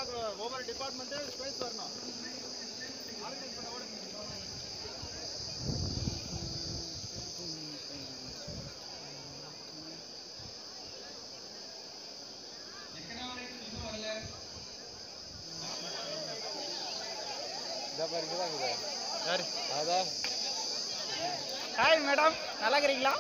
ஒவ்வொரு department space வரணும் organise பண்ண கூட யாரு அதான் ஹாய் மேடம் நல்லா இருக்கிறீங்களா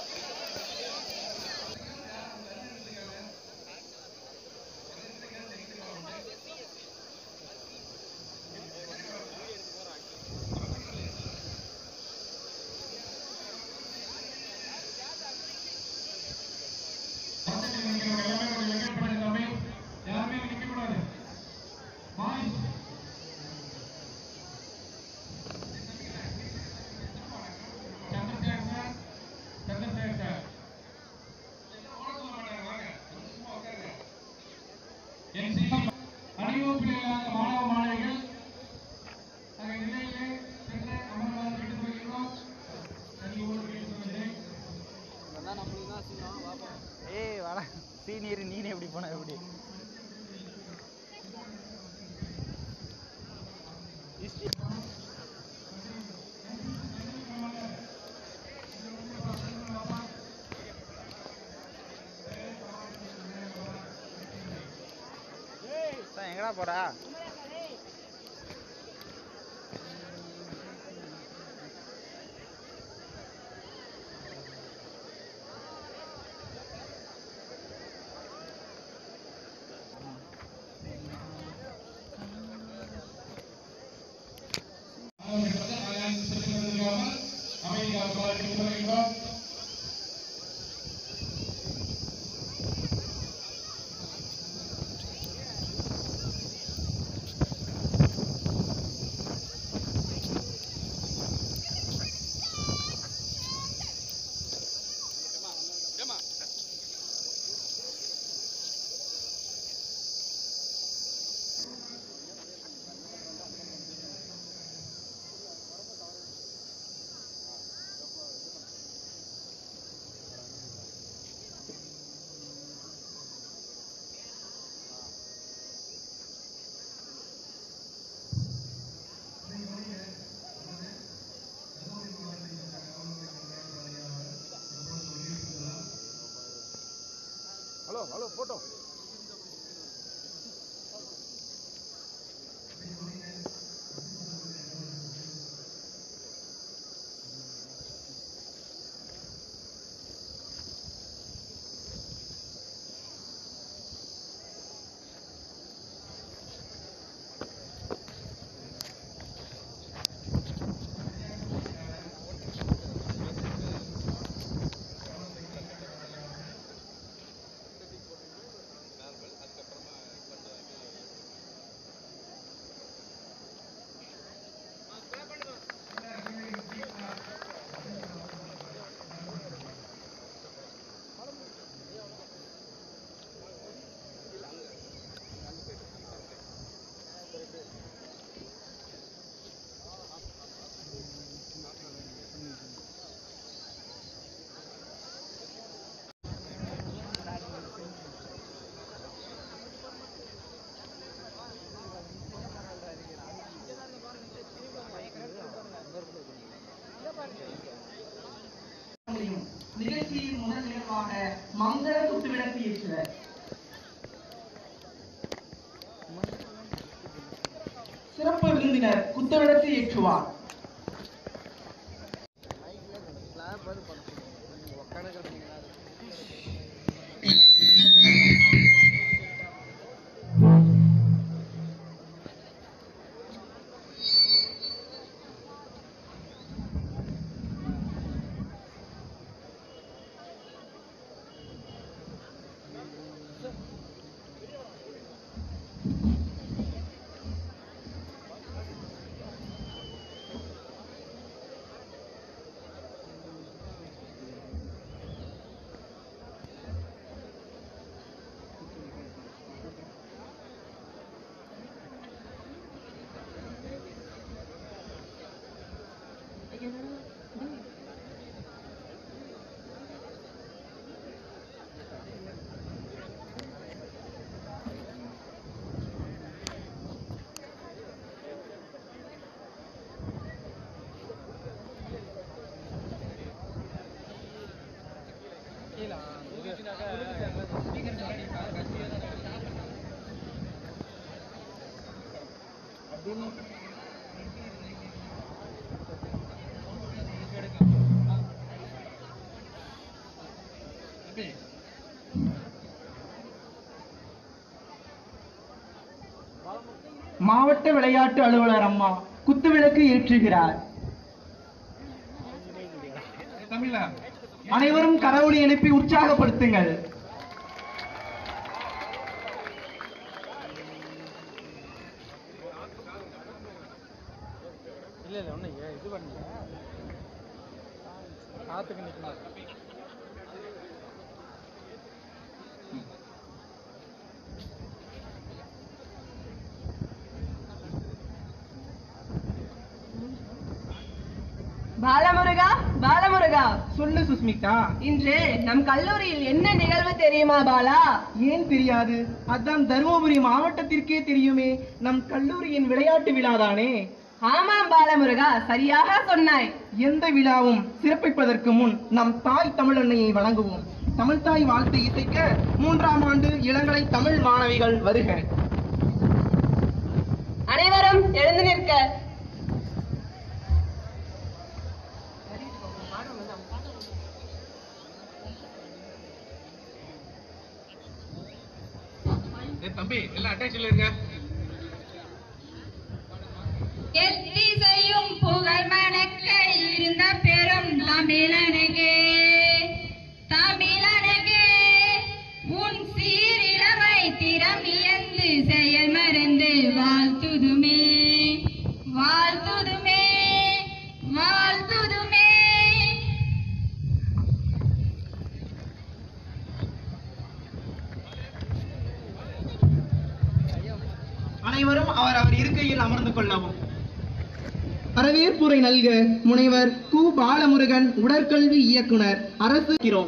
அணிவகுப்பில் இல்லாத மாணவ மாணவிகள் நாங்கள் நிலையிலே சென்று அமர்வாக கேட்டுக் கொள்கிறோம் அணியோடு கேட்டுக் கொள்கிறேன் ஏய் வாடா சீனியர் நீனே எப்படி போன எப்படி சார், எங்கடா போறா அமைதியாக கேட்டுக் கொள்கிறோம் ஹலோ ஹலோ போட்டோ முடியும் நிகழ்ச்சியின் முதல் நிகழ்வாக மங்கள குத்துவிளக்கு ஏற்றுவர் சிறப்பு விருந்தினர் குத்துவிளக்கு ஏற்றுவார் மாவட்ட விளையாட்டு அலுவலர் அம்மா குத்துவிளக்கு ஏற்றுகிறார் தமிழா அனைவரும் கரவொலி எழுப்பி உற்சாகப்படுத்துங்கள் இல்லை இல்லை ஒன்றும் இது பண்ணல காற்றுக்கு நிற்கணும் பாலமுருகா பாலமுருகா சொல்லு சுஸ்மிதா இன்று நம் கல்லூரியில் என்ன நிகழ்வு தெரியுமா பாலா ஏன் தெரியாது அதான் தருமபுரி மாவட்டத்திற்கே தெரியுமே நம் கல்லூரியின் விளையாட்டு விழாதானே ஆமாம் பாலமுருகா சரியாக சொன்னாய் எந்த விழாவும் சிறப்பிப்பதற்கு முன் நம் தாய் தமிழன்னையை வழங்குவோம் தமிழ் தாய் வாழ்த்து இசைக்க மூன்றாம் ஆண்டு இளங்கலை தமிழ் மாணவிகள் வருக அனைவரும் எழுந்து நிற்க ஏ தம்பி எல்லாம் அட்டென்ஷன்ல இருங்க எத்திசையும் புகழ் மணக்க இருந்த பெரும் தமிழனுக்கே தமிழனுக்கே உன் சீரிழமை திறம் இயந்து செயல் மறந்து வாழ்த்துதுமே வாழ்த்துதுமே வாழ்த்துதுமே அனைவரும் அவர் அவர் இருக்கையில் அமர்ந்து கொள்ளவும் வரவேற்புரை நல்க முனைவர் கு பாலமுருகன் உடற்கல்வி இயக்குனர் அரசு கிறோம்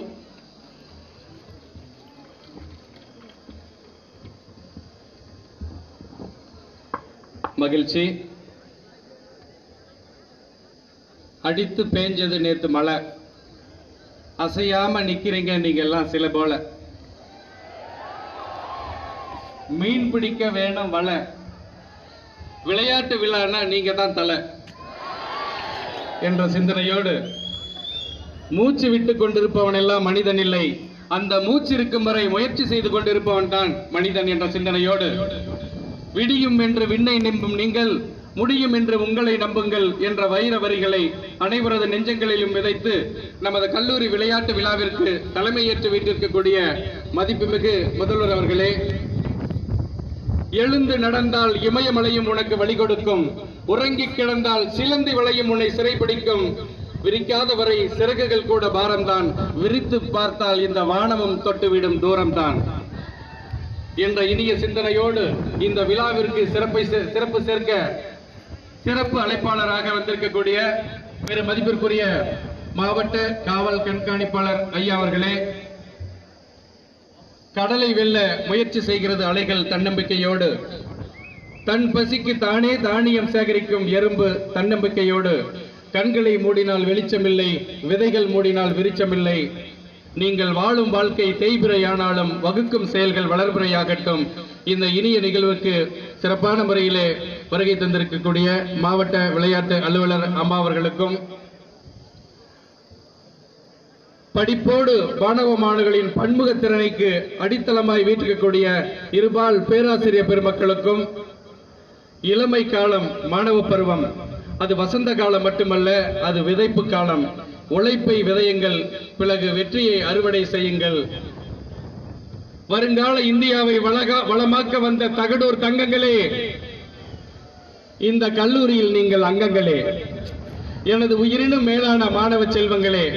மகிழ்ச்சி அடித்து பேஞ்சது நேத்து மழை அசையாம நிக்கிறீங்க நீங்க எல்லாம் சில போல மீன் பிடிக்க வேணும் வலை விளையாட்டு விழான்னா நீங்க தான் தலை என்ற சிந்தனையோடு மூச்சு விட்டு கொண்டிருப்பவன் எல்லாம் மனிதன் இல்லை அந்த மூச்சு இருக்கும் வரை முயற்சி செய்து கொண்டிருப்பவன் தான் மனிதன் என்ற சிந்தனையோடு விடியும் என்று விண்ணை நம்பும் நீங்கள் முடியும் என்று உங்களை நம்புங்கள் என்ற வைர வரிகளை அனைவரது நெஞ்சங்களிலும் விதைத்து நமது கல்லூரி விளையாட்டு விழாவிற்கு தலைமையேற்று வீட்டிற்கக்கூடிய மதிப்புமிகு முதல்வர் அவர்களே எழுந்து நடந்தால் இமயமலையும் உனக்கு வழி கொடுக்கும் உறங்கிக் கிடந்தால் சிலந்தி வளையும் உன்னை சிறைப்பிடிக்கும் விரிக்காத வரை சிறகுகள் கூட பாரம்தான் விரித்து பார்த்தால் இந்த வானமும் தொட்டுவிடும் தூரம்தான் என்ற இனிய சிந்தனையோடு இந்த விழாவிற்கு சிறப்பை சே- சிறப்பு சேர்க்க சிறப்பு அழைப்பாளராக வந்திருக்கக்கூடிய பெரு மதிப்பிற்குரிய மாவட்ட காவல் கண்காணிப்பாளர் ஐயா அவர்களே கடலை வெல்ல முயற்சி செய்கிறது அலைகள் தன்னம்பிக்கையோடு தன் பசிக்கு தானே தானியம் சேகரிக்கும் எறும்பு தன்னம்பிக்கையோடு கண்களை மூடினால் வெளிச்சமில்லை விதைகள் மூடினால் விருச்சமில்லை நீங்கள் வாழும் வாழ்க்கை தேய்பிரையானாலும் வகுக்கும் செயல்கள் வளர்பிறையாகட்டும் இந்த இனிய நிகழ்வுக்கு சிறப்பான முறையிலே வருகை தந்திருக்கக்கூடிய மாவட்ட விளையாட்டு அலுவலர் அம்மா அவர்களுக்கும் படிப்போடு மாணவ மாணவர்களின் பன்முக திறனைக்கு அடித்தளமாய் வீட்டிருக்கக்கூடிய இருபால் பேராசிரியர் பெருமக்களுக்கும் இளமை காலம் மாணவ பருவம் அது வசந்த காலம் மட்டுமல்ல அது விதைப்பு காலம் உழைப்பை விதையுங்கள் பிறகு வெற்றியை அறுவடை செய்யுங்கள் வருங்கால இந்தியாவை வளகா வளமாக்க வந்த தகடூர் தங்கங்களே இந்த கல்லூரியில் நீங்கள் அங்கங்களே எனது உயிரினும் மேலான மாணவ செல்வங்களே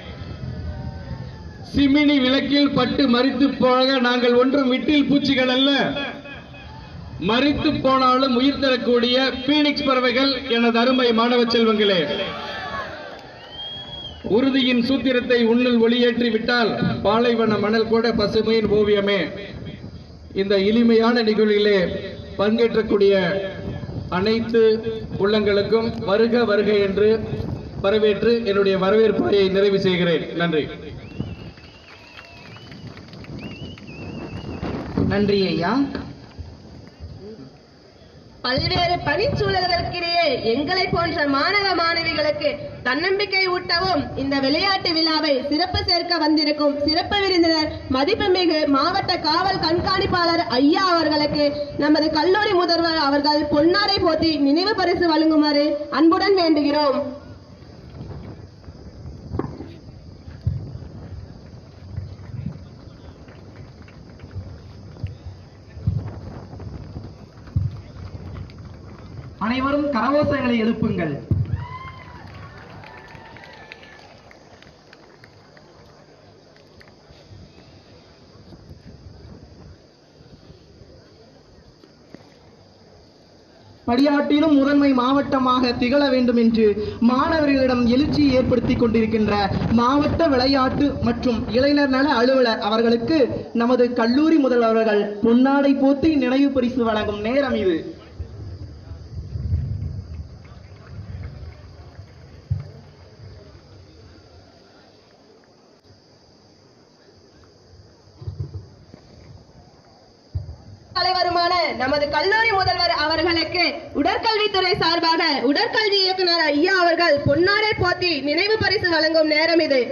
சிமினி விளக்கில் பட்டு மறித்து போக நாங்கள் ஒன்றும் விட்டில் பூச்சிகள் அல்ல மறித்து போனாலும் உயிர் தரக்கூடிய பீனிக்ஸ் பறவைகள் எனது அருமை மாணவ செல்வங்களே உறுதியின் சூத்திரத்தை உன்னில் ஒளியேற்றி விட்டால் பாலைவன மணல் கூட பசுமையின் ஓவியமே இந்த இனிமையான நிகழ்விலே பங்கேற்றக்கூடிய அனைத்து உள்ளங்களுக்கும் வருக வருக என்று வரவேற்று என்னுடைய வரவேற்புரையை நிறைவு செய்கிறேன் நன்றி நன்றி ஐயா பல்வேறு பணிச்சூழல்களுக்கிடையே எங்களை போன்ற மாணவ மாணவிகளுக்கு தன்னம்பிக்கை ஊட்டவும் இந்த விளையாட்டு விழாவை சிறப்பு சேர்க்க வந்திருக்கும் சிறப்பு விருந்தினர் மதிப்புமிகு மாவட்ட காவல் கண்காணிப்பாளர் ஐயா அவர்களுக்கு நமது கல்லூரி முதல்வர் அவர்கள் பொன்னாடை போற்றி நினைவு பரிசு வழங்குமாறு அன்புடன் வேண்டுகிறோம் அனைவரும் கரகோஷங்களை எழுப்புங்கள் படியாட்டிலும் முதன்மை மாவட்டமாக திகழ வேண்டும் என்று மாணவர்களிடம் எழுச்சி ஏற்படுத்திக் கொண்டிருக்கின்ற மாவட்ட விளையாட்டு மற்றும் இளைஞர் நல அலுவலர் அவர்களுக்கு நமது கல்லூரி முதல்வர்கள் பொன்னாடை போத்தி நினைவு பரிசு வழங்கும் நேரம் இது தலைவருமான நமது கல்லூரி முதல்வர் அவர்களுக்கு உடற்கல்வித்துறை சார்பாக உடற்கல்வி இயக்குனர் ஐயா அவர்கள் பொன்னாடை போத்தி நினைவு பரிசு வழங்கும் நேரம் இது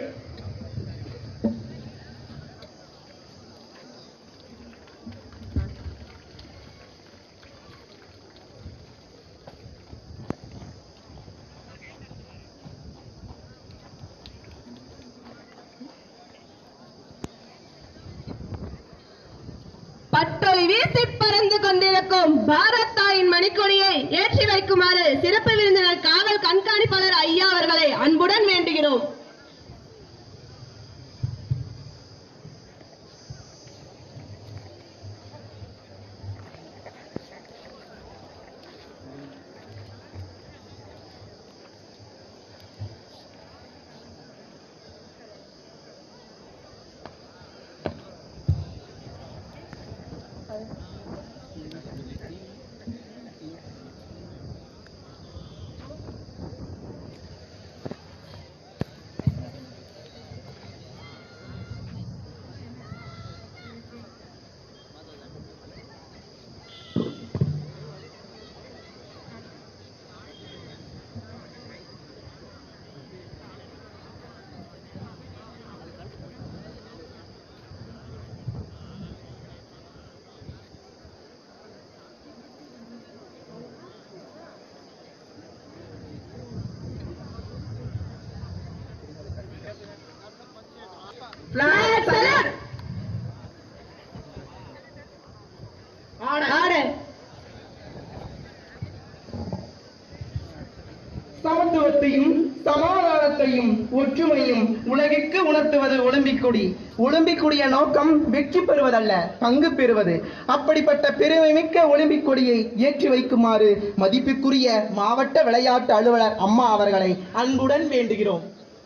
பட்டொலி வீசி பறந்து கொண்டிருக்கும் பாரத் தாயின் மணிக்கொடியை ஏற்றி வைக்குமாறு சிறப்பு விருந்தினர் காவல் கண்காணிப்பாளர் ஐயா அவர்களை அன்புடன் வேண்டுகிறோம் Flag salute. Order. சமத்துவத்தையும் சமாதானத்தையும் ஒற்றுமையும் உலகிற்கு உணர்த்துவது ஒலிம்பிக் கொடி ஒலிம்பிக் கொடிய நோக்கம் வெற்றி பெறுவதல்ல பங்கு பெறுவது அப்படிப்பட்ட பெருமைமிக்க ஒலிம்பிக் கொடியை ஏற்றி வைக்குமாறு மதிப்புக்குரிய மாவட்ட விளையாட்டு அலுவலர் அம்மா அவர்களை அன்புடன் வேண்டுகிறோம்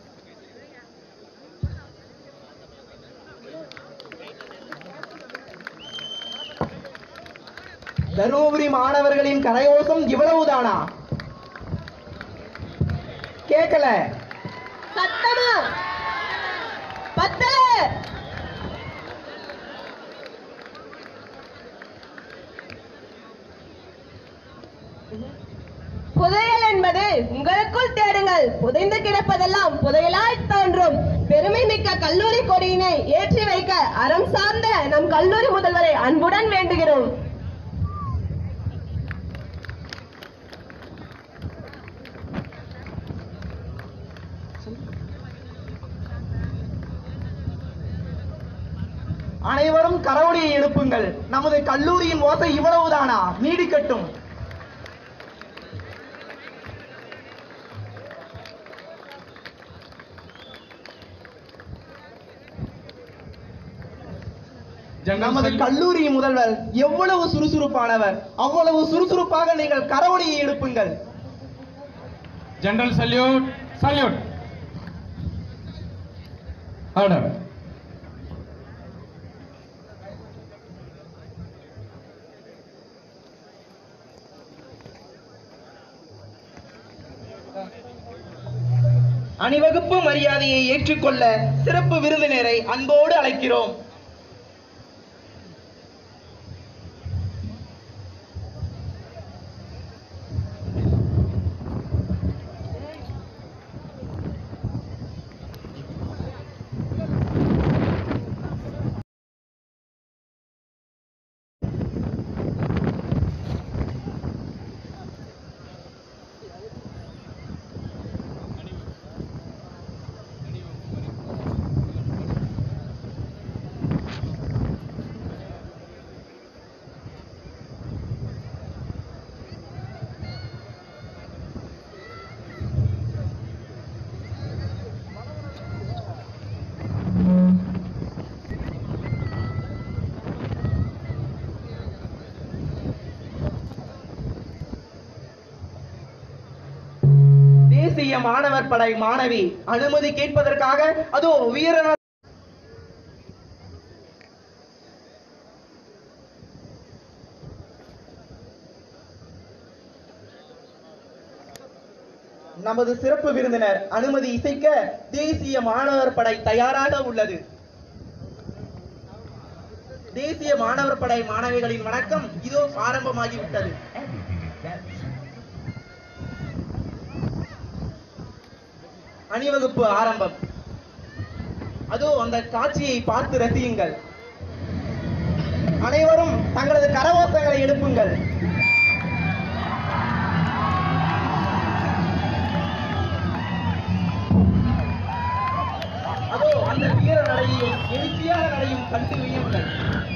தருமபுரி மாணவர்களின் கரையோசம் இவ்வளவுதானா கேட்கல சத்தமா பத்தல புதையல் என்பது உங்களுக்குள் தேடுங்கள் புதைந்து கிடப்பதெல்லாம் புதையலாய் தோன்றும் பெருமை மிக்க கல்லூரி கொடியினை ஏற்றி வைக்க அறம் சார்ந்த நம் கல்லூரி முதல்வரை அன்புடன் வேண்டுகிறோம் அனைவரும் கரவொலியை எழுப்புங்கள் நமது கல்லூரியின் ஓசை இவ்வளவுதானா நீடிக்கட்டும் நமது கல்லூரி முதல்வர் எவ்வளவு சுறுசுறுப்பானவர் அவ்வளவு சுறுசுறுப்பாக நீங்கள் கரவொலியை எழுப்புங்கள் ஜெனரல் சல்யூட் சல்யூட் ஆர்டர் அணிவகுப்பு மரியாதையை ஏற்றுக்கொள்ள சிறப்பு விருந்தினரை அன்போடு அழைக்கிறோம் தேசிய மாணவர் படை மாணவி அனுமதி கேட்பதற்காக அதோ வீரன நமது சிறப்பு விருந்தினர் அனுமதி இசைக்க தேசிய மாணவர் படை தயாராக உள்ளது தேசிய மாணவர் படை மாணவிகளின் வணக்கம் இதோ ஆரம்பமாகிவிட்டது அணிவகுப்பு ஆரம்பம் அதோ அந்த காட்சியை பார்த்து ரசியுங்கள் அனைவரும் தங்களது கரவோசங்களை எழுப்புங்கள் அதோ அந்த வீர நடையையும் எழுச்சியான நடையும் கண்டு வியுங்கள்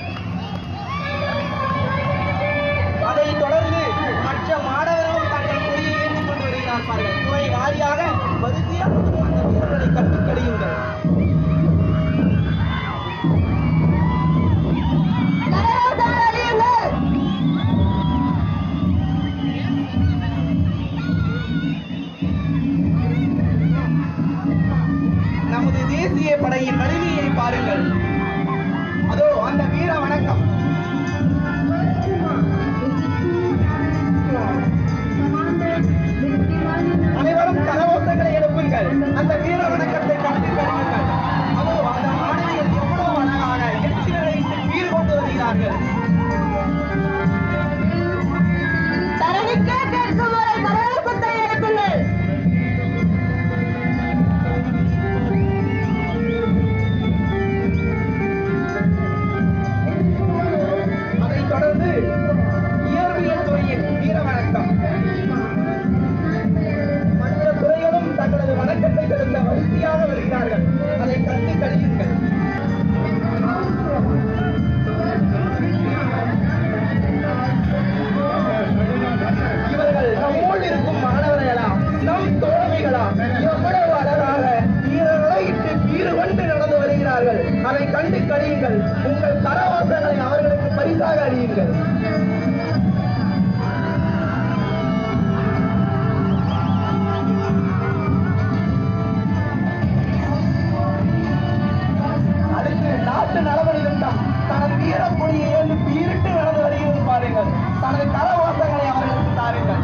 அதைத் தொடர்ந்து மற்ற மாணவர்களும் தங்கள் கொடியை ஏற்றிக் கொண்டு வருகிறார்கள் துறை வாரியாக வரிசையாக அந்த வீரர்களை கண்டு கழியுங்கள் நமது தேசிய படையின் வலிமையை பாருங்கள் அதோ அந்த வீர வணக்கம் அனைவரும் கரவோசங்களை எழுப்புங்கள் அந்த வீர வணக்கத்தை கண்டு கழியுங்கள் அதோ அந்த மாணவிகள் எவ்வளவு அழகாக எச்சிலை வீறு கொண்டு வருகிறார்கள் தரணிக்கே கேட்கும் வரை கரகோசத்தை எழுப்புங்கள் அதைத் தொடர்ந்து இயற்பியல் துறையின் வீர வணக்கம் மற்ற துறைகளும் தங்களது வணக்கத்தை செலுத்த வரிசையாக வருகிறார்கள் அதை கண்டு கழியுங்கள் இவர்கள் நம்மோடு இருக்கும் மாணவர்களா நம் தோழமைகளா எவ்வளவு அழகாக வீரர்களையிட்டு வீறு கொண்டு நடந்து வருகிறார்கள் அதை கண்டு கழியுங்கள் உங்கள் கரவாசங்களை அவர்களுக்கு பரிசாக அழியுங்கள் அடுத்து நாட்டு நலவழி திட்டம் தனது வீரப்பொடியை ஏந்து பீரிட்டு நடந்து வருகிறது பாருங்கள் தனது கரவாசங்களை அவர்களுக்கு தாருங்கள்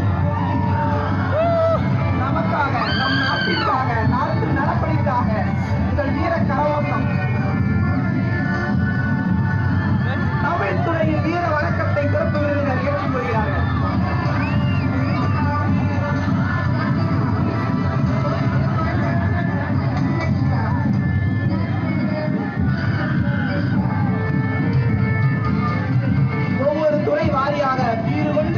நமக்காக நம் நாட்டிற்காக நாட்டு நலப்பணிக்காக உங்கள் வீர கரவாசம் தமிழ் துறையின் வீர வணக்கத்தை சிறப்பு விருந்தினர் ஏற்றுக் கொள்கிறார்கள் ஒவ்வொரு துறை வாரியாக வீறு கொண்டு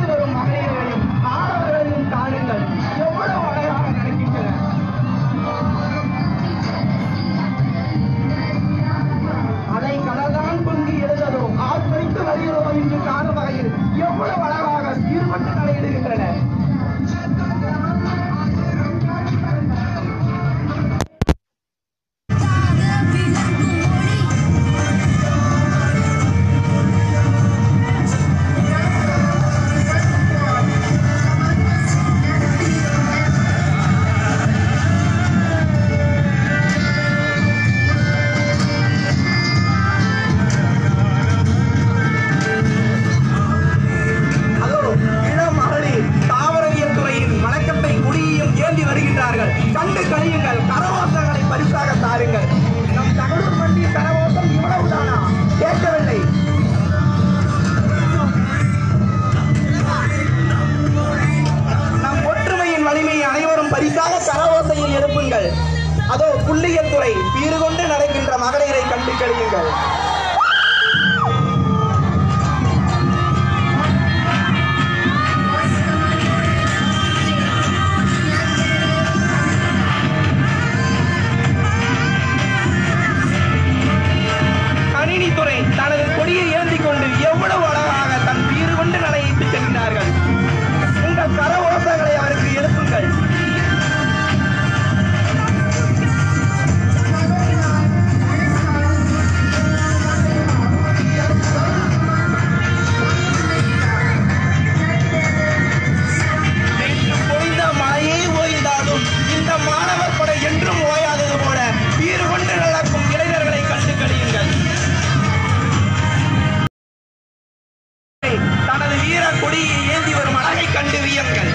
தனது வீர கொடியை ஏந்தி வரும் அழகை கண்டு வியங்கள்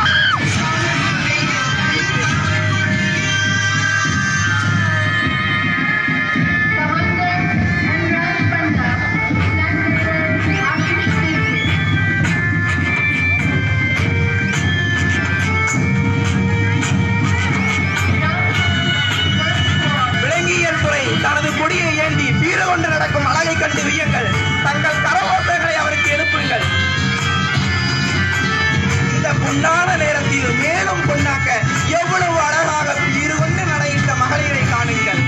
விலங்கியல் துறை தனது கொடியை ஏந்தி வீர கொண்டு நடக்கும் அழகை கண்டு வியங்கள் தங்கள் கரவோட்டங்களை அவருக்கு எழுப்புங்கள் இந்த பொன்னான நேரத்தில் மேலும் பொன்னாக்க எவ்வளவு அழகாக இரு கொண்டு நடையிட்ட மகளிரை காணுங்கள்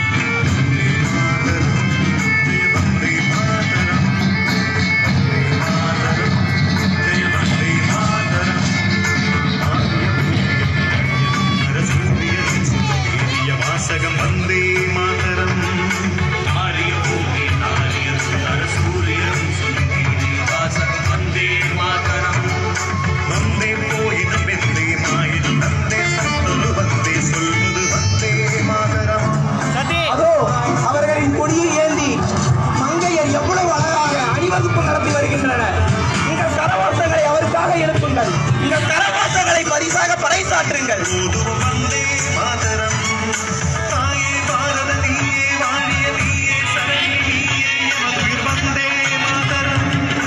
வாசகம் வந்தே மாதரம் ஆரிய பூமி நாரிய சுந்தர சூரியன் வாசகம் வந்தே மாதரம் வந்தே போயினும் வெந்தே மாயினும் வந்தே சத்துரு வந்தே சொல்வது வந்தே மாதரம் அதோ அவர்களின் கொடியை ஏந்தி மங்கையர் எவ்வளவு அழகாக அணிவகுப்பு நடத்தி வருகின்றனர் உங்கள் கரவாசங்களை அவருக்காக எழுப்புங்கள் உங்கள் கரவாசங்களை பரிசாக பறைசாற்றுங்கள் தூதுவம் வந்தே மாதரம் தாயே பாரத நீயே வாழிய நீயே சரணி நீயே எமதுயிர் வந்தே மாதரம்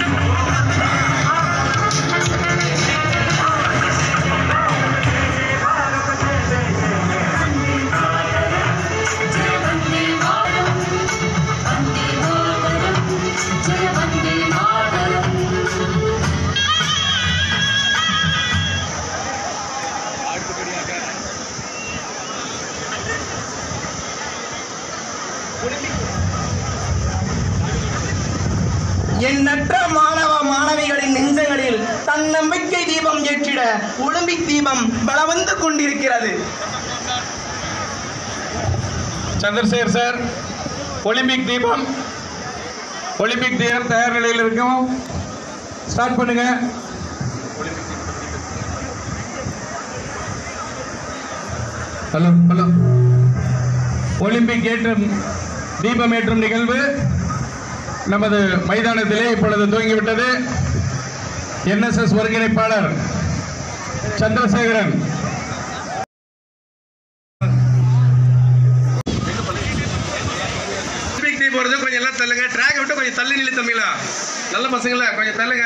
எண்ணற்ற மாணவ மாணவிகளின் நெஞ்சங்களில் தன்னம்பிக்கை தீபம் ஏற்றிட ஒலிம்பிக் தீபம் பலவந்து கொண்டிருக்கிறது சந்திரசேகர் சார் ஒலிம்பிக் தீபம் ஒலிம்பிக் தீபம் தயார் நிலையில் இருக்கும் ஸ்டார்ட் பண்ணுங்க ஹலோ ஹலோ ஒலிம்பிக் ஏற்றும் தீபம் ஏற்றும் நிகழ்வு நமது மைதானத்திலே இப்பொழுது துவங்கிவிட்டது என்எஸ்எஸ் ஒருங்கிணைப்பாளர் சந்திரசேகரன் ஸ்பீக் டீ போறது கொஞ்சம் எல்லாம் தள்ளுங்க ட்ராக் விட்டு கொஞ்சம் தள்ளி நில்லு தம்பிங்களா நல்ல பசங்களா கொஞ்சம் தள்ளுங்க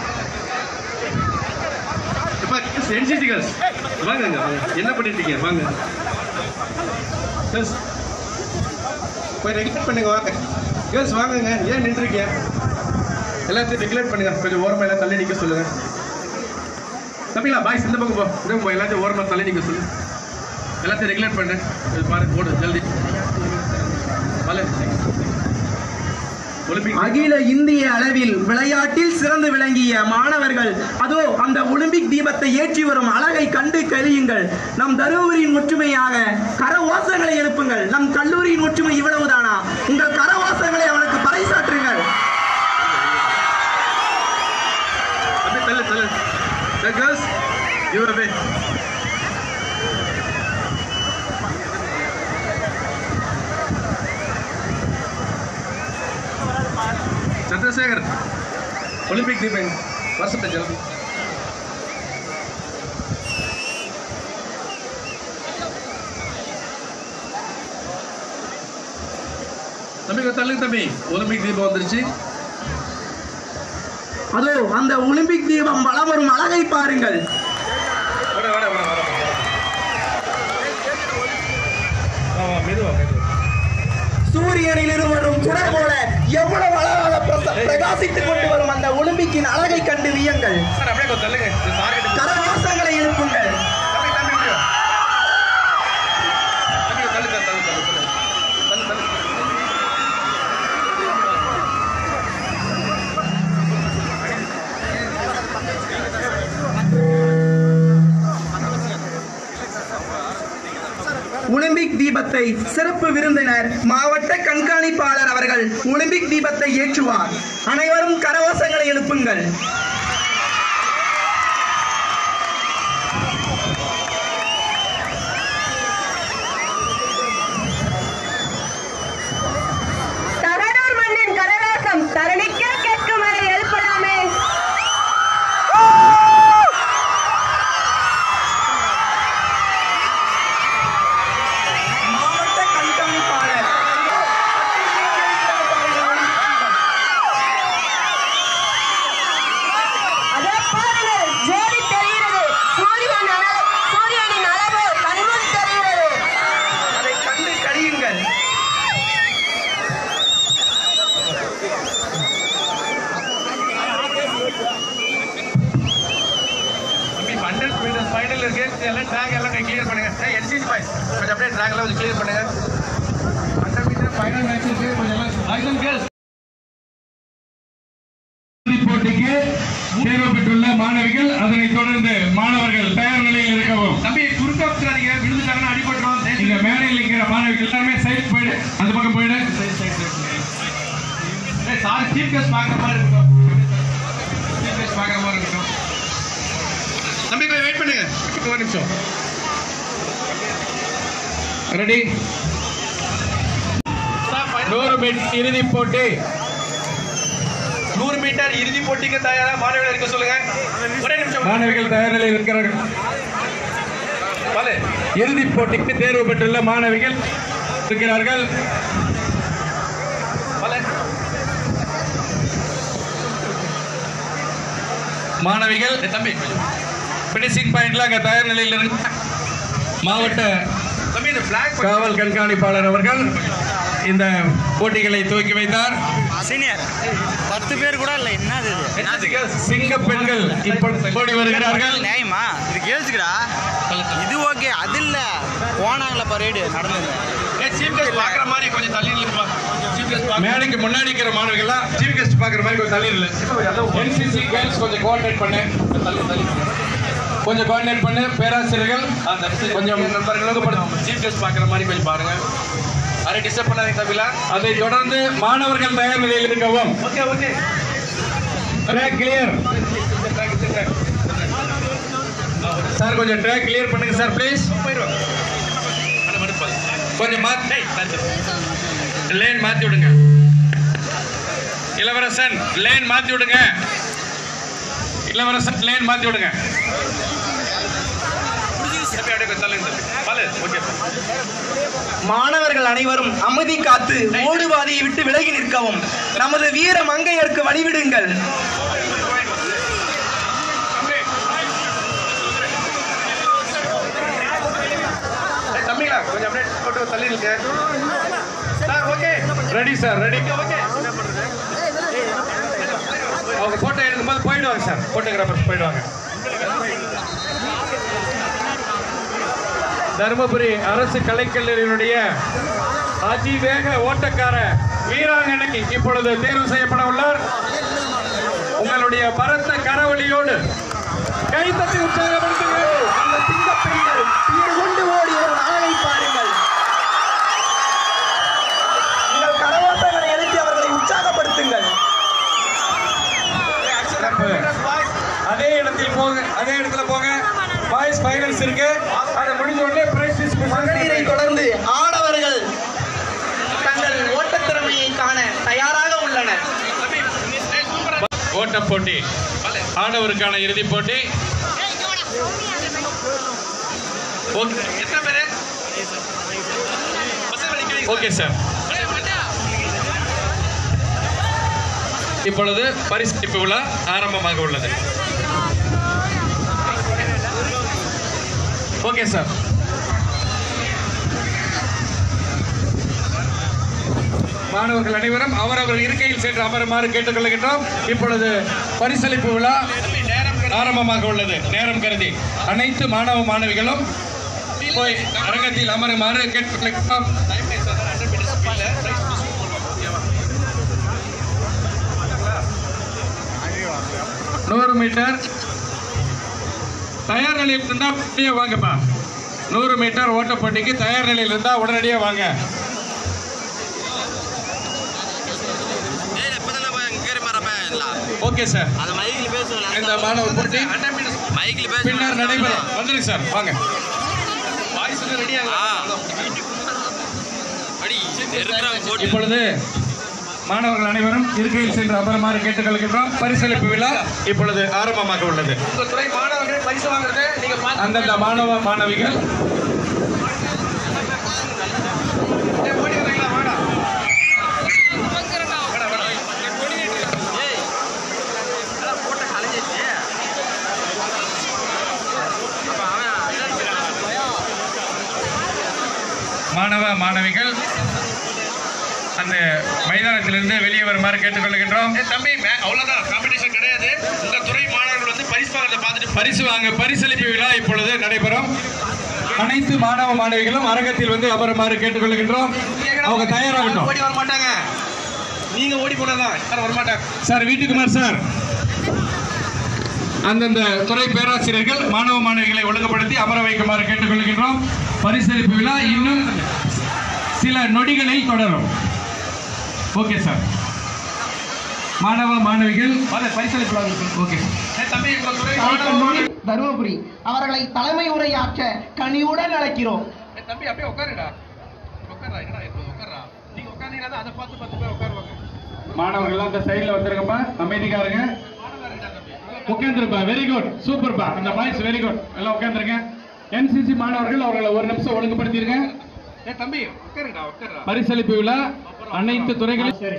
என்சிசி கேர்ள்ஸ் வாங்கங்க வாங்க. என்ன பண்ணிட்டு இருக்கீங்க வாங்க கேர்ள்ஸ் கொஞ்சம் ரெகுலேட் பண்ணுங்க வாங்க கேர்ள்ஸ் வாங்குங்க ஏன் நின்றுருக்கீங்க எல்லாத்தையும் ரெகுலேட் பண்ணுங்க கொஞ்சம் ஓரமா எல்லாம் தள்ளி நிக்க சொல்லுங்க தம்பிங்களா பாய்ஸ் இந்த பக்கம் போ இந்த பக்கம் போ எல்லாத்தையும் ஓரமா தள்ளி நிக்க சொல்லு எல்லாத்தையும் ரெகுலேட் பண்ணு இது பாருங்க ஓடு ஜல்தி பாலு ஒலிம்பிக் அகில இந்திய அளவில் விளையாட்டில் சிறந்து விளங்கிய மாணவர்கள் அதோ அந்த ஒலிம்பிக் தீபத்தை ஏற்றி வரும் அழகை கண்டு கழியுங்கள் நம் தருமபுரியின் ஒற்றுமையாக கரவாசங்களை எழுப்புங்கள் நம் கல்லூரியின் ஒற்றுமை இவ்வளவுதானா உங்கள் கரவாசங்களை அவனுக்கு பறைசாற்றுங்கள் அப்படியே தள்ளு தள்ளு girls you way Chandrasekhar Olympic தீபம் வருஷத்தை ஜலம் தம்பி தள்ளு தம்பி ஒலிம்பிக் தீபம் வந்துருச்சு அதோ அந்த ஒலிம்பிக் தீபம் வலம் வரும் அழகை பாருங்கள் வாடா வாடா வாடா வாடா வா வா மெதுவா மெதுவா சூரியனில் வரும் சுடர் போல எவ்வளவு அழகாக பிரச- பிரகாசித்துக் கொண்டு வரும் அந்த ஒலிம்பிக்கின் அழகை கண்டு வியங்கள் சார் அப்படியே கொஞ்சம் தள்ளுங்க இந்த சார் கிட்ட கரவாசங்களை எழுப்புங்கள் தம்பி தம்பி இப்படி வா. தம்பி தள்ளு தள்ளு தள்ளு தள்ளு தள்ளு தள்ளு தள்ளு ஒலிம்பிக் தீபத்தை சிறப்பு விருந்தினர் மாவட்ட கண்காணிப்பாளர் அவர்கள் ஒலிம்பிக் தீபத்தை ஏற்றுவார் அனைவரும் கரவாசங்களை எழுப்புங்கள் தகடூர் மண்ணின் கரவாசம் தரணிக்கே கேட்கும் வரை எழுப்பலாமே ட்ராக்ல இருக்கு எல்லாம் ட்ராக் எல்லாம் கிளியர் பண்ணுங்க என்சிசி பாய்ஸ் கொஞ்சம் அப்படியே ட்ராக்ல கொஞ்சம் கிளியர் பண்ணுங்க ஹண்ட்ரட் மீட்டர் ஃபைனல் மேட்ச் இருக்கு கொஞ்சம் பாய்ஸ் அண்ட் கேர்ள்ஸ் போட்டிக்கு தேர்வு பெற்றுள்ள மாணவிகள் அதனைத் தொடர்ந்து மாணவர்கள் தயார் நிலையில் இருக்கவும் தம்பி குறுக்க வச்சுறாதீங்க விழுந்துட்டாங்கன்னா அடிபட்டுரும் இங்க மேடையில் இருக்கிற மாணவிகள் எல்லாமே சைட் போயிடு அந்த பக்கம் போயிடு சாரி சீஃப் கெஸ்ட் பார்க்குற மாதிரி இருக்கட்டும் சீஃப் கெஸ்ட் பார்க்குற மாதிரி இருக்கட்டும் தம்பி கொஞ்சம் வெயிட் பண்ணுங்க ஒரு நிமிஷம் ரெடி நூறு மீட்டர் இறுதிப் போட்டி நூறு மீட்டர் இறுதி போட்டிக்கு தயாரா மாணவர்கள் இருக்க சொல்லுங்க ஒரே நிமிஷம் மாணவிகள் தயார் நிலையில் இருக்கிறார்கள் பாலு இறுதிப் போட்டிக்கு தேர்வு பெற்றுள்ள மாணவிகள் இருக்கிறார்கள் பாலு மாணவிகள் ஏய், தம்பி கொஞ்சம். பினிஷிங் பாயிண்ட்ல அங்க தயார் நிலையில் இருக்கு மாவட்ட தம்பி இந்த பிளாக் காவல் கண்காணிப்பாளர் அவர்கள் இந்த போட்டிகளை துவக்கி வைத்தார் சீனியர் பத்து பேர் கூட இல்லை என்னது இது சிங்க பெண்கள் இப்பொழுது ஓடி வருகிறார்கள் நியாயமா இது கேள்ஸுக்குடா இது ஓகே அது இல்ல போனாங்களே பரேடு நடந்தது சீஃப் கெஸ்ட் பார்க்குற மாதிரி கொஞ்சம் தள்ளி நில்லுப்பா சீஃப் கெஸ்ட் பார்க்க மேடைக்கு முன்னாடி இருக்கிற மாணவர்கள்லாம் சீஃப் கெஸ்ட் பாக்குற மாதிரி கொஞ்சம் தள்ளி இல்லை என்சிசி கேர்ள்ஸ் கொஞ்சம் கோஆர்டினேட் பண்ணு கொஞ்சம் கோஆர்டினேட் பண்ணு பேராசிரியர்கள் கொஞ்சம் நண்பர்களும் சீஃப் கெஸ்ட் பார்க்குற மாதிரி கொஞ்சம் பாருங்க அதை டிஸ்டர்ப் பண்ணாதீங்க தம்பிலா அதை தொடர்ந்து மாணவர்கள் தயார் நிலையில் இருக்கவும் okay okay track clear sir கொஞ்சம் ட்ராக் கிளியர் பண்ணுங்க சார் ப்ளீஸ் போயிடுவாங்க அட, மறுப்பா. கொஞ்சம் மாத்தி டேய், தள்ளு. லேன் மாத்தி விடுங்க இளவரசன் லேன் மாத்தி விடுங்க இளவரசன் லேன் மாத்தி விடுங்க தம்பி, அப்படியே கொஞ்சம் தள்ளுங்க தம்பி. பாலு, ஓகே மாணவர்கள் அனைவரும் அமைதி காத்து ஓடுபாதையை விட்டு விலகி நிற்கவும் நமது வீர மங்கையருக்கு வழிவிடுங்கள் ஏய், தம்பிங்களா கொஞ்சம் அப்படியே போட்டு தள்ளி நில்லுங்க sir okay ready sir ready okay அவங்க போட்டோ எடுக்கும்போது போயிடுவாங்க சார் போட்டோகிராஃபர்ஸ் போயிடுவாங்க தருமபுரி அரசு கலைக்கல்லூரியினுடைய அதிவேக ஓட்டக்கார வீராங்கனை இப்பொழுது தேர்வு செய்யப்பட உள்ளார் உங்களுடைய பரத்த கரவொலியோடு கைத்தட்டி உற்சாகப்படுத்துங்கள் அந்த சிங்கப் பெண்கள் சீறு கொண்டு ஓடி வரும் அழகை பாருங்கள் உங்கள் கரவாட்டங்களை எழுப்பி அவர்களை உற்சாகப்படுத்துங்கள் சிறப்பு. அதே இடத்தில் போங்க அதே இடத்துல போங்க பாய்ஸ் ஃபைனல்ஸ் இருக்கு அது முடிஞ்ச உடனே பிரைஸ் மகளிரை தொடர்ந்து ஆடவர்கள் தங்கள் ஓட்டத்திறமையை காண தயாராக உள்ளனர் ஓட்ட போட்டி ஆடவருக்கான இறுதிப் போட்டி ஓகே எத்தனை பேரு பசங்க நிக்கிறீங்க ஓகே சார் இப்பொழுது பரிசளிப்பு விழா ஆரம்பமாக உள்ளது ஓகே சார் மாணவர்கள் அனைவரும் அவரவர் இருக்கையில் சென்று அமருமாறு கேட்டுக்கொள்கின்றோம் இப்பொழுது பரிசளிப்பு விழா ஆரம்பமாக உள்ளது நேரம் கருதி அனைத்து மாணவ மாணவிகளும் போய் அரங்கத்தில் அமருமாறு கேட்டுக்கொள்கின்றோம் நூறு மீட்டர் தயார் நிலையில் இருந்தா உடனடியா வாங்கப்பா நூறு மீட்டர் ஓட்ட போட்டிக்கு தயார் நிலையில் இருந்தா உடனடியா வாங்க ஓகே சார் அந்த மைக்கில் பேசுவோம் இந்த மாணவ போட்டி மைக்கில் பின்னர் நடைபெறும் வந்துருங்க சார் வாங்க அடி இருக்கிறாங்க போட்டு இப்பொழுது மாணவர்கள் அனைவரும் இருக்கையில் சென்று அமருமாறு கேட்டுக்கொள்கின்றோம் பரிசளிப்பு விழா இப்பொழுது ஆரம்பமாக உள்ளது உங்க துறை மாணவர்கள் பரிசு வாங்குறது நீங்க பார்த்து அந்தந்த மாணவ மாணவிகள் ஏய், ஓடி வரீங்களா வாடா மாணவ மாணவிகள் அந்த மைதானத்திலிருந்து வெளியே வருமாறு கேட்டுக்கொள்கின்றோம் ஏய், தம்பி மே- அவ்வளவுதான் காம்படிஷன் கிடையாது உங்க துறை மாணவர்கள் வந்து பரிசு வாங்குறத பார்த்துட்டு பரிசு வாங்க பரிசளிப்பு விழா இப்பொழுது நடைபெறும் அனைத்து மாணவ மாணவிகளும் அரங்கத்தில் வந்து அமருமாறு கேட்டுக்கொள்கின்றோம் அவங்க தயாராகட்டும் ஓடி வர மாட்டாங்க நீங்க ஓடி போனதான் யாரும் வர மாட்டாங்க சார் வீட்டுக்குமார் சார் அந்தந்த துறை பேராசிரியர்கள் மாணவ மாணவிகளை ஒழுங்குபடுத்தி அமர வைக்குமாறு கேட்டுக்கொள்கின்றோம் பரிசளிப்பு விழா இன்னும் சில நொடிகளில் தொடரும் ஓகே சார் மாணவ மாணவிகள் பரிசளிப்பு ஓகே தம்பி உங்க துறை மாணவ மாணவி- தருமபுரி அவர்களை தலைமை உரையாற்ற கனிவுடன் அழைக்கிறோம் ஏய், தம்பி அப்படியே உட்காருடா உட்காரா என்னடா இப்போ உட்காரா நீங்க உட்கார்ந்தீங்கன்னா தான் அதை பார்த்து பத்து பேர் உட்காருவாங்க மாணவர்கள் அந்த சைடுல வந்துருங்கப்பா அமைதிக்கா இருங்க உட்காந்துருப்பா வெரி குட் சூப்பர்ப்பா அந்த பாய்ஸ் வெரி குட் எல்லாம் உட்காந்துருங்க என்சிசி மாணவர்கள் அவர்களை ஒரு நிமிஷம் ஒழுங்குபடுத்திருங்க ஏ தம்பி உட்காருடா உட்காருடா பரிசளிப்பு விழா அனைத்து துறைகளும் சரி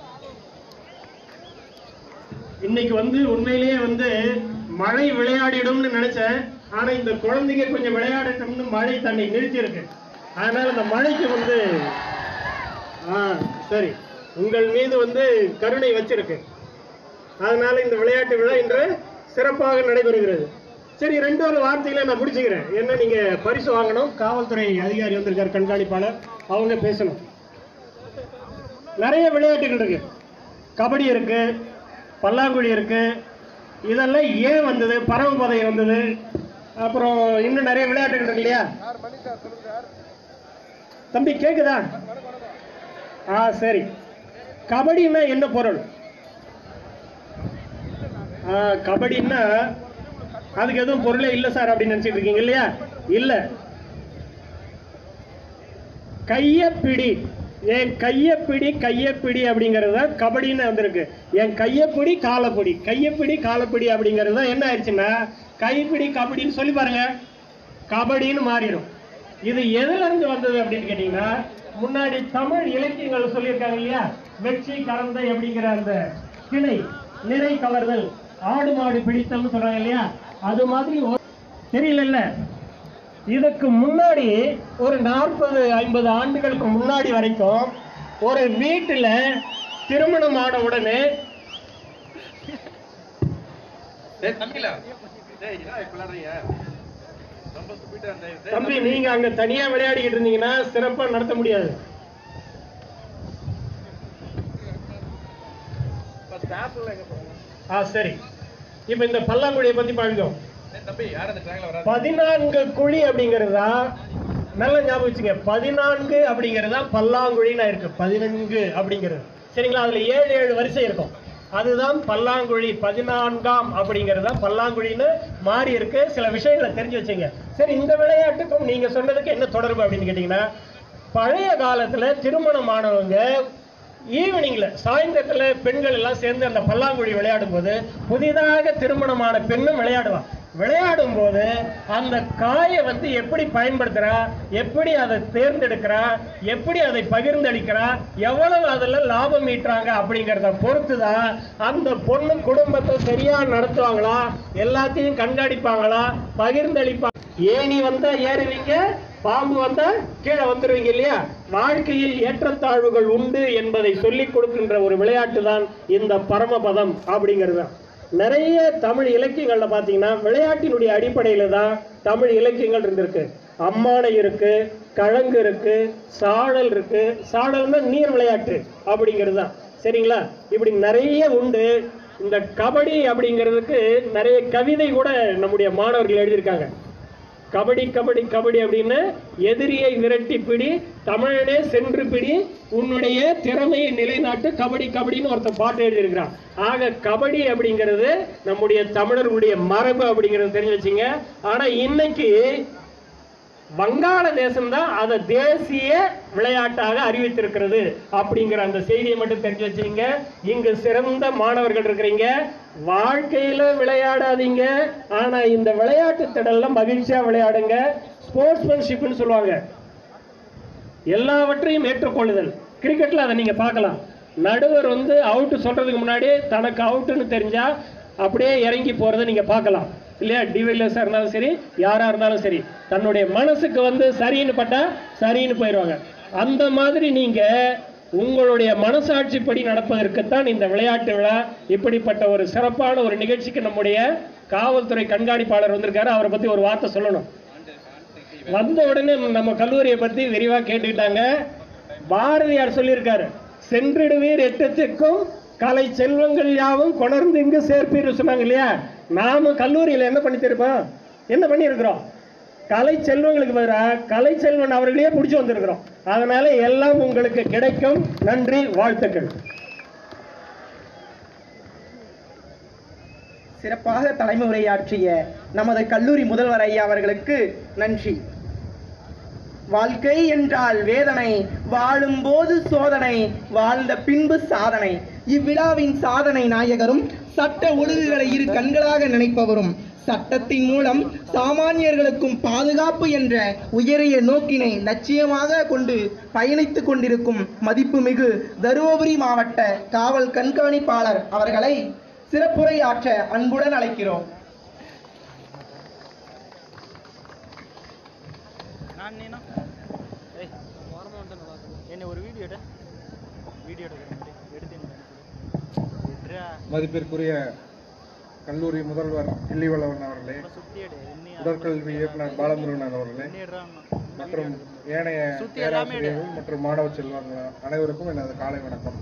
இன்னைக்கு வந்து உண்மையிலேயே வந்து மழை விளையாடிடும்னு நினைச்சேன் ஆனா இந்த குழந்தைங்க கொஞ்சம் விளையாடட்டும்னு மழை தன்னை நிறுத்தியிருக்கு அதனால இந்த மழைக்கு வந்து ஆ சரி உங்கள் மீது வந்து கருணை வச்சிருக்கு அதனால இந்த விளையாட்டு விழா இன்று சிறப்பாக நடைபெறுகிறது சரி ரெண்டு ஒரு வார்த்தைகளை நான் முடிச்சுக்கிறேன் என்ன நீங்க பரிசு வாங்கணும் காவல்துறை அதிகாரி வந்திருக்கார் கண்காணிப்பாளர் அவங்க பேசணும் நிறைய விளையாட்டுகள் இருக்கு கபடி இருக்கு பல்லாங்குழி இருக்கு இதெல்லாம் ஏன் வந்தது பறவை பதை வந்தது அப்புறம் இன்னும் நிறைய விளையாட்டுகள் இருக்கு இல்லையா தம்பி கேக்குதா ஆ சரி கபடின்னா என்ன பொருள் ஆ, கபடின்னா அதுக்கு எதுவும் பொருளே இல்லை சார் அப்படின்னு நினைச்சிட்டு இருக்கீங்க இல்லையா இல்ல கையப்பிடி என் கையப்பிடி கையப்பிடி அப்படிங்கிறது தான் கபடின்னு வந்திருக்கு என் கையப்பிடி காலப்பிடி கையப்பிடி காலப்பிடி அப்படிங்கிறது தான் என்ன ஆயிடுச்சுன்னா கைப்பிடி கபடின்னு சொல்லி பாருங்க கபடின்னு மாறிடும் இது எதுல இருந்து வந்தது அப்படின்னு கேட்டீங்கன்னா முன்னாடி தமிழ் இலக்கியங்கள் சொல்லியிருக்காங்க இல்லையா வெற்றி கலந்தை அப்படிங்கிற அந்த கிளை நிறை கவர்தல் ஆடு மாடு பிடித்தல்னு சொல்றாங்க இல்லையா அது மாதிரி ஒரு- தெரியலல்ல இதுக்கு முன்னாடி ஒரு நாற்பது ஐம்பது ஆண்டுகளுக்கு முன்னாடி வரைக்கும் ஒரு வீட்டுல திருமணம் ஆன உடனே ஏய் தம்பில டேய் என்ன இப்ப விளையாடுறீங்க ரொம்ப ஸ்பீடா அந்த தம்பி நீங்க அங்க தனியா விளையாடிக்கிட்டு இருந்தீங்கன்னா சிறப்பா நடத்த முடியாது ஸ்டாஃப்ல எங்க போறாங்க ஆ சரி இப்ப இந்த பல்லாங்குழியை பத்தி பாருங்க ஏய் தம்பி யார் அந்த ட்ராக்ல வராது பதினான்கு குழி அப்படிங்கறதா நல்ல ஞாபகம் வச்சுங்க பதினான்கு அப்படிங்கறதா பல்லாங்குழின்னு இருக்கு பதினான்கு அப்படிங்கிறது சரிங்களா அதுல ஏழு ஏழு வரிசை இருக்கும் அதுதான் பல்லாங்குழி பதினான்காம் அப்படிங்கறதா பல்லாங்குழின்னு மாறி இருக்கு சில விஷயங்களை தெரிஞ்சு வச்சுங்க சரி இந்த விளையாட்டுக்கும் நீங்க சொன்னதுக்கு என்ன தொடர்பு அப்படின்னு கேட்டீங்கன்னா பழைய காலத்துல திருமணமானவங்க ஈவினிங்ல சாயந்தரத்துல பெண்கள் எல்லாம் சேர்ந்து அந்த பல்லாங்குழி விளையாடும் போது புதிதாக திருமணமான பெண்ணும் விளையாடுவான் விளையாடும் போது அந்த காயை வந்து எப்படி பயன்படுத்துறா எப்படி அதை தேர்ந்தெடுக்கிறா எப்படி அதை பகிர்ந்தளிக்கிறா எவ்வளவு அதுல லாபம் ஈட்டுறாங்க அப்படிங்கறத பொறுத்து தான் அந்த பொண்ணு குடும்பத்தை சரியா நடத்துவாங்களா எல்லாத்தையும் கண்காணிப்பாங்களா பகிர்ந்தளிப்பா ஏணி வந்தா ஏறுவீங்க பாம்பு வந்தா கீழே வந்துருவீங்க இல்லையா வாழ்க்கையில் ஏற்றத்தாழ்வுகள் உண்டு என்பதை சொல்லிக் கொடுக்கின்ற ஒரு விளையாட்டு தான் இந்த பரமபதம் அப்படிங்கிறது தான் நிறைய தமிழ் இலக்கியங்கள்ல பாத்தீங்கன்னா விளையாட்டினுடைய அடிப்படையில தான் தமிழ் இலக்கியங்கள் இருந்திருக்கு அம்மானை இருக்கு கழங்கு இருக்கு சாழல் இருக்கு சாழல்னா நீர் விளையாட்டு அப்படிங்கிறது தான் சரிங்களா இப்படி நிறைய உண்டு இந்த கபடி அப்படிங்கிறதுக்கு நிறைய கவிதை கூட நம்முடைய மாணவர்கள் எழுதியிருக்காங்க கபடி கபடி கபடி அப்படின்னு எதிரியை விரட்டி பிடி தமிழனே சென்று பிடி உன்னுடைய திறமையை நிலைநாட்டு கபடி கபடின்னு ஒருத்தன் பாட்டு எழுதியிருக்கிறான் ஆக கபடி அப்படிங்கிறது நம்முடைய தமிழர்களுடைய மரபு அப்படிங்கிறது தெரிஞ்சு வச்சுங்க ஆனா இன்னைக்கு வங்காளதேசம் தான் அதை தேசிய விளையாட்டாக அறிவித்திருக்கிறது அப்படிங்கிற அந்த செய்தியை மட்டும் தெரிஞ்சு வச்சுங்க இங்கு சிறந்த மாணவர்கள் இருக்கிறீங்க வாழ்க்கையில விளையாடாதீங்க ஆனா இந்த விளையாட்டு திடல்ல மகிழ்ச்சியா விளையாடுங்க ஸ்போர்ட்ஸ்மேன்ஷிப்னு சொல்லுவாங்க எல்லாவற்றையும் ஏற்றுக்கொள்ளுதல் கிரிக்கெட்ல அதை நீங்க பார்க்கலாம் நடுவர் வந்து அவுட் சொல்றதுக்கு முன்னாடி தனக்கு அவுட்னு தெரிஞ்சா அப்படியே இறங்கி போறதை நீங்க பார்க்கலாம் இல்லையா டிவிலியர்ஸா இருந்தாலும் சரி யாரா இருந்தாலும் சரி தன்னுடைய மனசுக்கு வந்து சரின்னு பட்டா சரின்னு போயிடுவாங்க அந்த மாதிரி நீங்க உங்களுடைய மனசாட்சிப்படி நடப்பதற்குத்தான் இந்த விளையாட்டு விழா இப்படிப்பட்ட ஒரு சிறப்பான ஒரு நிகழ்ச்சிக்கு நம்முடைய காவல்துறை கண்காணிப்பாளர் வந்திருக்காரு அவரை பத்தி ஒரு வார்த்தை சொல்லணும் வந்த உடனே நம்ம கல்லூரியை பத்தி விரிவா கேட்டுக்கிட்டாங்க பாரதியார் சொல்லியிருக்காரு சென்றிடுவீர் எட்டத்துக்கும் கலை செல்வங்கள் யாவும் கொணர்ந்து இங்கு சேர்ப்பீர் சொன்னாங்க இல்லையா நாம கல்லூரியில என்ன பண்ணி தருப்போம் என்ன பண்ணியிருக்கிறோம் கலை செல்வங்களுக்கு பதிலாக கலை செல்வன் அவர்களையே பிடிச்சி வந்திருக்கிறோம் அதனால எல்லாம் உங்களுக்கு கிடைக்கும் நன்றி வாழ்த்துக்கள் சிறப்பாக தலைமை உரையாற்றிய நமது கல்லூரி முதல்வர் ஐயா அவர்களுக்கு நன்றி வாழ்க்கை என்றால் வேதனை வாழும்போது சோதனை வாழ்ந்த பின்பு சாதனை இவ்விழாவின் சாதனை நாயகரும் சட்ட ஒழுங்குகளை இரு கண்களாக நினைப்பவரும் சட்டத்தின் மூலம் சாமானியர்களுக்கும் பாதுகாப்பு என்ற உயரிய நோக்கினை லட்சியமாக கொண்டு பயணித்துக் கொண்டிருக்கும் மதிப்புமிகு தருமபுரி மாவட்ட காவல் கண்காணிப்பாளர் அவர்களை சிறப்புரையாற்ற அன்புடன் அழைக்கிறோம் நான் நீனா ஏய் ஓரமாக வந்து என்னை ஒரு வீடியோ எடு வீடியோ எடுக்கிறேன் எடுத்து விட்றா மதிப்பிற்குரிய கல்லூரி முதல்வர் கிள்ளிவளவன் அவர்களே சுத்தி எடு என்னை உடற்கல்வி இயக்குனர் பாலமுருகன் அவர்களே மற்றும் ஏனைய சுத்தி எல்லாமே எடு. பேராசிரியர்கள் மற்றும் மாணவ செல்வங்கள் அனைவருக்கும் எனது காலை வணக்கம்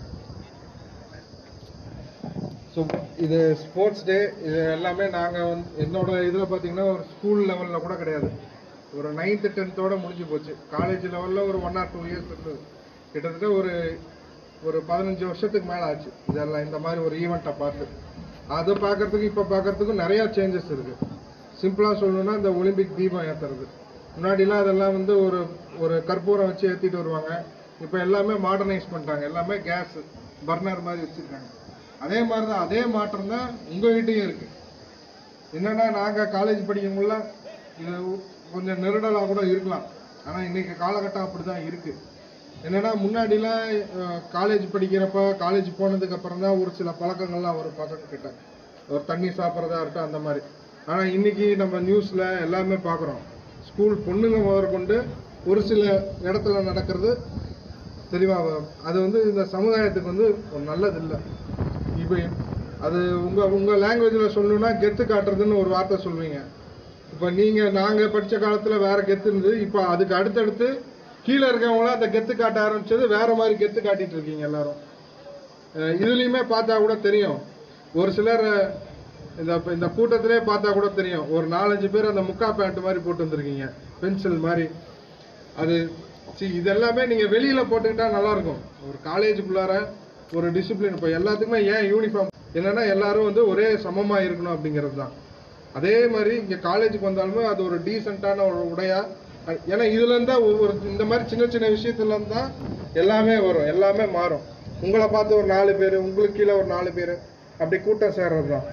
ஸோ இது ஸ்போர்ட்ஸ் டே இது எல்லாமே நாங்கள் வந்து என்னோட இதில் பார்த்தீங்கன்னா ஒரு ஸ்கூல் லெவலில் கூட கிடையாது ஒரு நைன்த்து டென்த்தோட முடிஞ்சு போச்சு காலேஜ் லெவலில் ஒரு ஒன் ஆர் டூ இயர்ஸ் இருந்தது கிட்டத்தட்ட ஒரு ஒரு பதினஞ்சு வருஷத்துக்கு மேலே ஆச்சு இதெல்லாம் இந்த மாதிரி ஒரு ஈவெண்ட்டை பார்த்து அதை பார்க்கறதுக்கு இப்போ பார்க்கறதுக்கும் நிறையா சேஞ்சஸ் இருக்கு சிம்பிளாக சொல்லணும்னா இந்த ஒலிம்பிக் தீபம் ஏற்றுறது முன்னாடிலாம் அதெல்லாம் வந்து ஒரு ஒரு கற்பூரம் வச்சு ஏற்றிட்டு வருவாங்க இப்போ எல்லாமே மாடர்னைஸ் பண்ணிட்டாங்க எல்லாமே கேஸ் பர்னர் மாதிரி வச்சுருக்காங்க அதே மாதிரி தான் அதே மாற்றம் தான் உங்கள் வீட்டையும் இருக்கு என்னன்னா நாங்கள் காலேஜ் படிக்கும்போதுல இது கொஞ்சம் நெருடலாக கூட இருக்கலாம் ஆனால் இன்னைக்கு காலகட்டம் அப்படி தான் இருக்கு என்னன்னா முன்னாடிலாம் காலேஜ் படிக்கிறப்ப காலேஜ் போனதுக்கு அப்புறம் தான் ஒரு சில பழக்கங்கள்லாம் வரும் பசங்க கிட்ட ஒரு தண்ணி சாப்பிட்றதா இருக்கட்டும் அந்த மாதிரி ஆனால் இன்னைக்கு நம்ம நியூஸ்ல எல்லாமே பார்க்குறோம் ஸ்கூல் பொண்ணுங்க முதற்கொண்டு ஒரு சில இடத்துல நடக்கிறது தெளிவாக அது வந்து இந்த சமுதாயத்துக்கு வந்து ஒரு நல்லது இல்லை இப்போ அது உங்க உங்க லாங்குவேஜ்ல சொல்லணும்னா கெத்து காட்டுறதுன்னு ஒரு வார்த்தை சொல்லுவீங்க இப்போ நீங்க நாங்க படிச்ச காலத்துல வேற கெத்து இருந்தது இப்போ அதுக்கு அடுத்தடுத்து கீழே இருக்கவங்களாம் அந்த கெத்து காட்ட ஆரம்பிச்சது வேற மாதிரி கெத்து காட்டிட்டு இருக்கீங்க எல்லாரும் அஹ் இதுலயுமே பார்த்தா கூட தெரியும் ஒரு சிலர் அஹ், இந்த இந்த கூட்டத்திலே பார்த்தா கூட தெரியும் ஒரு நாலஞ்சு பேர் அந்த முக்கா பேண்ட் மாதிரி போட்டு வந்திருக்கீங்க பென்சில் மாதிரி அது see இதெல்லாமே நீங்க வெளியில போட்டுக்கிட்டா நல்லா இருக்கும் ஒரு காலேஜுக்குள்ளார ஒரு டிசிப்ளின் இப்போ எல்லாத்துக்குமே ஏன் யூனிஃபார்ம் என்னன்னா எல்லாரும் வந்து ஒரே சமமா இருக்கணும் அப்படிங்கிறது தான் அதே மாதிரி இங்க காலேஜுக்கு வந்தாலுமே அது ஒரு டீசென்டான ஒரு உடையா அஹ் ஏன்னா இதுல இருந்தா ஒவ்வொரு இந்த மாதிரி சின்ன சின்ன விஷயத்துல இருந்து தான் எல்லாமே வரும் எல்லாமே மாறும் உங்களை பார்த்து ஒரு நாலு பேர் உங்களுக்கு கீழே ஒரு நாலு பேர் அப்படி கூட்டம் சேர்றது தான்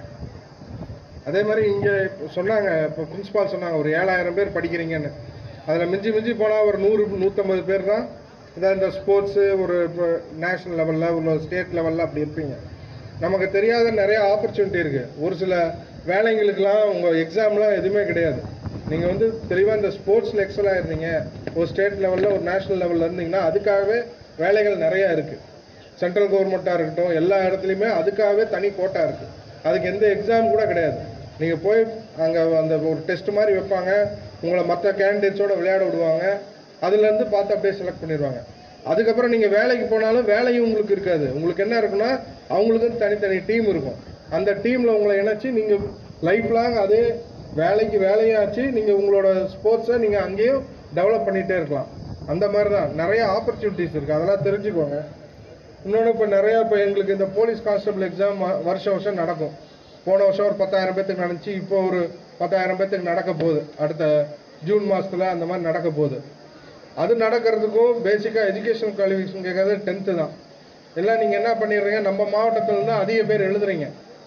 அதே மாதிரி இங்க சொன்னாங்க இப்போ பிரின்சிபால் சொன்னாங்க ஒரு ஏழாயிரம் பேர் படிக்கிறீங்கன்னு அதுல மிஞ்சி மிஞ்சி போனா ஒரு நூறு நூற்றம்பது பேர் தான் இதான் இந்த ஸ்போர்ட்ஸு ஒரு நேஷனல் லெவலில் ஒரு ஸ்டேட் லெவலில் அப்படி இருப்பீங்க நமக்கு தெரியாத நிறைய ஆப்பர்ச்சுனிட்டி இருக்கு ஒரு சில வேலைங்களுக்கெல்லாம் உங்கள் எக்ஸாம்லாம் எதுவுமே கிடையாது நீங்கள் வந்து தெளிவாக இந்த ஸ்போர்ட்ஸில் எக்ஸல் ஆயிருந்தீங்க ஒரு ஸ்டேட் லெவலில் ஒரு நேஷனல் லெவலில் இருந்தீங்கன்னா அதுக்காகவே வேலைகள் நிறைய இருக்கு சென்ட்ரல் கவர்மெண்ட்டாக இருக்கட்டும் எல்லா இடத்துலையுமே அதுக்காகவே தனி கோட்டா இருக்கு அதுக்கு எந்த எக்ஸாம் கூட கிடையாது நீங்கள் போய் அங்கே அந்த ஒரு டெஸ்ட் மாதிரி வைப்பாங்க உங்களை மற்ற கேண்டிடேட்ஸோட விளையாட விடுவாங்க அதுலேருந்து பார்த்து அப்படியே செலக்ட் பண்ணிடுவாங்க அதுக்கப்புறம் நீங்கள் வேலைக்கு போனாலும் வேலையும் உங்களுக்கு இருக்காது உங்களுக்கு என்ன இருக்குன்னா அவங்களுக்கு தனித்தனி டீம் இருக்கும் அந்த டீமில் உங்களை இணைச்சி நீங்கள் லைஃப் லாங் அதே வேலைக்கு வேலையாச்சு நீங்கள் உங்களோட ஸ்போர்ட்ஸை நீங்கள் அங்கேயும் டெவலப் பண்ணிகிட்டே இருக்கலாம் அந்த மாதிரி தான் நிறைய ஆப்பர்ச்சுனிட்டிஸ் இருக்குது அதெல்லாம் தெரிஞ்சுக்கோங்க இன்னொன்று இப்போ நிறைய இப்போ எங்களுக்கு இந்த போலீஸ் கான்ஸ்டபிள் எக்ஸாம் வருஷம் வருஷம் நடக்கும் போன வருஷம் ஒரு பத்தாயிரம் பேத்துக்கு நடந்துச்சு இப்போ ஒரு பத்தாயிரம் பேத்துக்கு நடக்க போகுது அடுத்த ஜூன் மாசத்துல அந்த மாதிரி நடக்க போகுது அது நடக்கிறதுக்கும் பேசிக்காக எஜுகேஷன் குவாலிஃபிகேஷன் கேட்கறது டென்த்து தான் எல்லாம் நீங்கள் என்ன பண்ணிடுறீங்க நம்ம மாவட்டத்துல இருந்து அதிக பேர் எழுதுறீங்க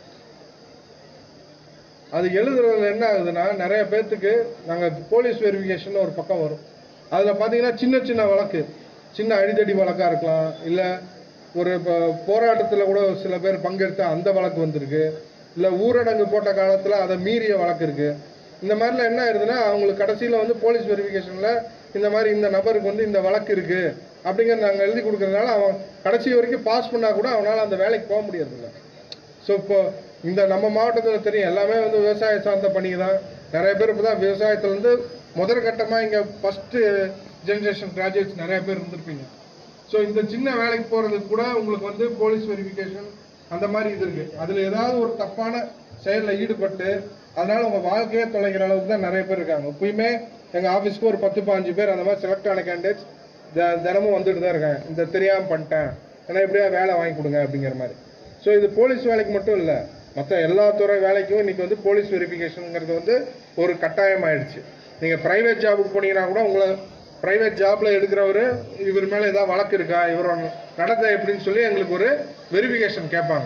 அது எழுதுறதுல என்ன ஆகுதுன்னா நிறைய பேர்த்துக்கு நாங்கள் போலீஸ் வெரிஃபிகேஷன் ஒரு பக்கம் வரும் அதில் பார்த்தீங்கன்னா சின்ன சின்ன வழக்கு சின்ன அடிதடி வழக்காக இருக்கலாம் இல்லை ஒரு இப்போ போராட்டத்தில் கூட சில பேர் பங்கெடுத்த அந்த வழக்கு வந்திருக்கு இல்லை ஊரடங்கு போட்ட காலத்தில் அதை மீறிய வழக்கு இருக்கு இந்த மாதிரிலாம் என்ன ஆயிருதுன்னா அவங்களுக்கு கடைசியில் வந்து போலீஸ் வெரிஃபிகேஷனில் இந்த மாதிரி இந்த நபருக்கு வந்து இந்த வழக்கு இருக்கு அப்படிங்கிறத நாங்கள் எழுதி கொடுக்கறதுனால அவன் கடைசி வரைக்கும் பாஸ் பண்ணா கூட அவனால் அந்த வேலைக்கு போக முடியறதில்ல ஸோ இப்போ இந்த நம்ம மாவட்டத்தில் தெரியும் எல்லாமே வந்து விவசாயம் சார்ந்த பணிக்கு தான் நிறைய பேர் இப்போ தான் விவசாயத்துலேருந்து முதற்கட்டமாக இங்கே ஃபஸ்ட்டு ஜென்ரேஷன் கிராஜுவேட்ஸ் நிறைய பேர் இருந்திருப்பீங்க ஸோ இந்த சின்ன வேலைக்கு போகிறதுக்கு கூட உங்களுக்கு வந்து போலீஸ் வெரிஃபிகேஷன் அந்த மாதிரி இது இருக்கு அதில் ஏதாவது ஒரு தப்பான செயலில் ஈடுபட்டு அதனால உங்க வாழ்க்கையே தொலைகிற அளவுக்கு தான் நிறைய பேர் இருக்காங்க இப்பயுமே எங்க ஆஃபீஸ்க்கு ஒரு பத்து பாஞ்சு பேர் அந்த மாதிரி செலக்ட் ஆன கேண்டிடேட்ஸ் தினமும் வந்துட்டு தான் இருக்காங்க இந்த தெரியாம பண்ணிட்டேன் ஏன்னா எப்படியா வேலை வாங்கி கொடுங்க அப்படிங்கிற மாதிரி ஸோ இது போலீஸ் வேலைக்கு மட்டும் இல்லை மற்ற எல்லா துறை வேலைக்கும் இன்னைக்கு வந்து போலீஸ் வெரிஃபிகேஷனுங்கிறது வந்து ஒரு கட்டாயம் ஆயிடுச்சு நீங்கள் ப்ரைவேட் ஜாபுக்கு போனீங்கன்னா கூட உங்களை ப்ரைவேட் ஜாப்ல எடுக்கிறவர் இவர் மேலே ஏதாவது வழக்கு இருக்கா இவரோட நடத்தை எப்படின்னு சொல்லி எங்களுக்கு ஒரு வெரிஃபிகேஷன் கேட்பாங்க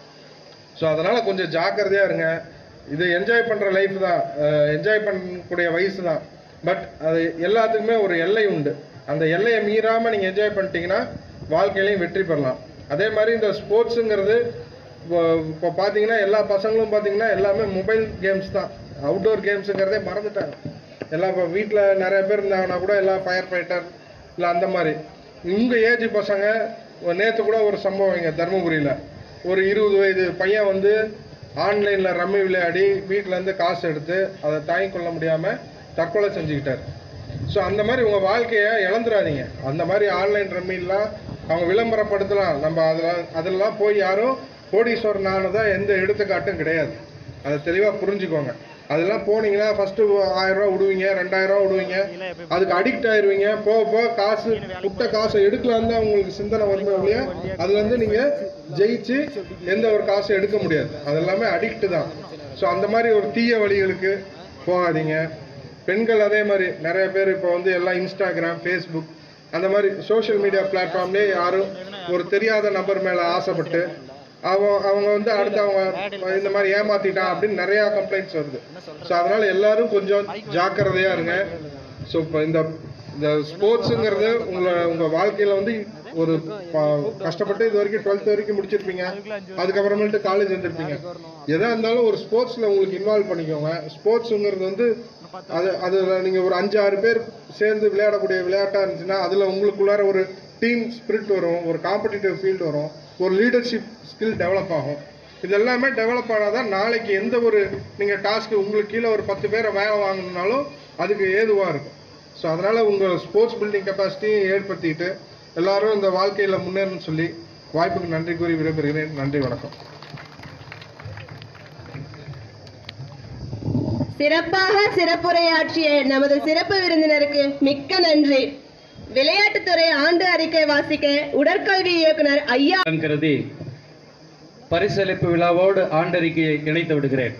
ஸோ அதனால கொஞ்சம் ஜாக்கிரதையா இருங்க இது என்ஜாய் பண்ற லைஃப் தான் என்ஜாய் பண்ணக்கூடிய வயசு தான் பட் அது எல்லாத்துக்குமே ஒரு எல்லை உண்டு அந்த எல்லையை மீறாம நீங்க என்ஜாய் பண்ணிட்டீங்கன்னா வாழ்க்கையிலையும் வெற்றி பெறலாம் அதே மாதிரி இந்த ஸ்போர்ட்ஸுங்கிறது இப்போ இப்போ பார்த்தீங்கன்னா எல்லா பசங்களும் பார்த்தீங்கன்னா எல்லாமே மொபைல் கேம்ஸ் தான் அவுட்டோர் கேம்ஸுங்கிறதே மறந்துட்டாங்க எல்லாம் இப்போ வீட்டில் நிறைய பேர் இருந்தாங்கன்னா கூட எல்லாம் ஃபயர் ஃபைட்டர் இல்லை அந்த மாதிரி உங்கள் ஏஜ் பசங்க நேற்று கூட ஒரு சம்பவம் இங்கே தருமபுரியில் ஒரு இருபது வயது பையன் வந்து ஆன்லைனில் ரம்மி விளையாடி வீட்டிலேருந்து காசு எடுத்து அதை தாங்கிக் கொள்ள முடியாமல் தற்கொலை செஞ்சுக்கிட்டார் ஸோ அந்த மாதிரி உங்கள் வாழ்க்கையை இழந்துடாதீங்க அந்த மாதிரி ஆன்லைன் ரம்மிலாம் அவங்க விளம்பரப்படுத்தலாம் நம்ம அதில் அதெல்லாம் போய் யாரும் கோடீஸ்வரன் ஆனதா எந்த எடுத்துக்காட்டும் கிடையாது அதை தெளிவாக புரிஞ்சுக்கோங்க அதெல்லாம் போனீங்கன்னா ஃபர்ஸ்ட்டு ஆயிரம் ரூபா விடுவீங்க ரெண்டாயிரம் ரூபா விடுவீங்க அதுக்கு அடிக்ட் ஆயிருவீங்க போக போக காசு விட்ட காசை எடுக்கலாம் தான் உங்களுக்கு சிந்தனை வருமே ஒழிய அதுல இருந்து நீங்க ஜெயிச்சு எந்த ஒரு காசும் எடுக்க முடியாது அது எல்லாமே அடிக்ட் தான் ஸோ அந்த மாதிரி ஒரு தீய வழிகளுக்கு போகாதீங்க பெண்கள் அதே மாதிரி நிறைய பேர் இப்போ வந்து எல்லாம் இன்ஸ்டாகிராம் ஃபேஸ்புக் அந்த மாதிரி சோஷியல் மீடியா பிளாட்ஃபார்ம்லேயே யாரும் ஒரு தெரியாத நபர் மேலே ஆசைப்பட்டு அவங்க அவங்க வந்து அடுத்து அவங்க இந்த மாதிரி ஏமாத்திட்டான் அப்படின்னு நிறைய கம்ப்ளைண்ட்ஸ் வருது ஸோ அதனால எல்லாரும் கொஞ்சம் ஜாக்கிரதையா இருங்க ஸோ இப்போ இந்த இந்த ஸ்போர்ட்ஸுங்கிறது உங்களை உங்க வாழ்க்கையில வந்து ஒரு ப- கஷ்டப்பட்டு இது வரைக்கும் டுவெல்த் வரைக்கும் முடிச்சிருப்பீங்க அதுக்கப்புறமேட்டு காலேஜ் வந்திருப்பீங்க எதா இருந்தாலும் ஒரு ஸ்போர்ட்ஸ்ல உங்களுக்கு இன்வால்வ் பண்ணிக்கோங்க ஸ்போர்ட்ஸுங்கிறது வந்து அது அதுல நீங்க ஒரு அஞ்சு ஆறு பேர் சேர்ந்து விளையாடக்கூடிய விளையாட்டா இருந்துச்சுன்னா அதுல உங்களுக்குள்ளார ஒரு டீம் ஸ்பிரிட் வரும் ஒரு காம்படிட்டிவ் ஃபீல்டு வரும் ஒரு லீடர்ஷிப் ஸ்கில் டெவலப் ஆகும் இது எல்லாமே டெவலப் ஆனாதான் நாளைக்கு எந்த ஒரு நீங்க டாஸ்க் உங்களுக்கு கீழே ஒரு பத்து பேரை வேலை வாங்கணும்னாலும் அதுக்கு ஏதுவா இருக்கும் ஸோ அதனால உங்க ஸ்போர்ட்ஸ் பில்டிங் கெப்பாசிட்டியும் ஏற்படுத்திட்டு எல்லாரும் இந்த வாழ்க்கையில முன்னேறணும்னு சொல்லி வாய்ப்புக்கு நன்றி கூறி விடைபெறுகிறேன் நன்றி வணக்கம் சிறப்பாக சிறப்புரையாற்றிய நமது சிறப்பு விருந்தினருக்கு மிக்க நன்றி விளையாட்டுத்துறை ஆண்டு அறிக்கை வாசிக்க உடற்கல்வி இயக்குனர் ஐயா நான் கருதி பரிசளிப்பு விழாவோடு ஆண்டறிக்கையை இணைத்து விடுகிறேன்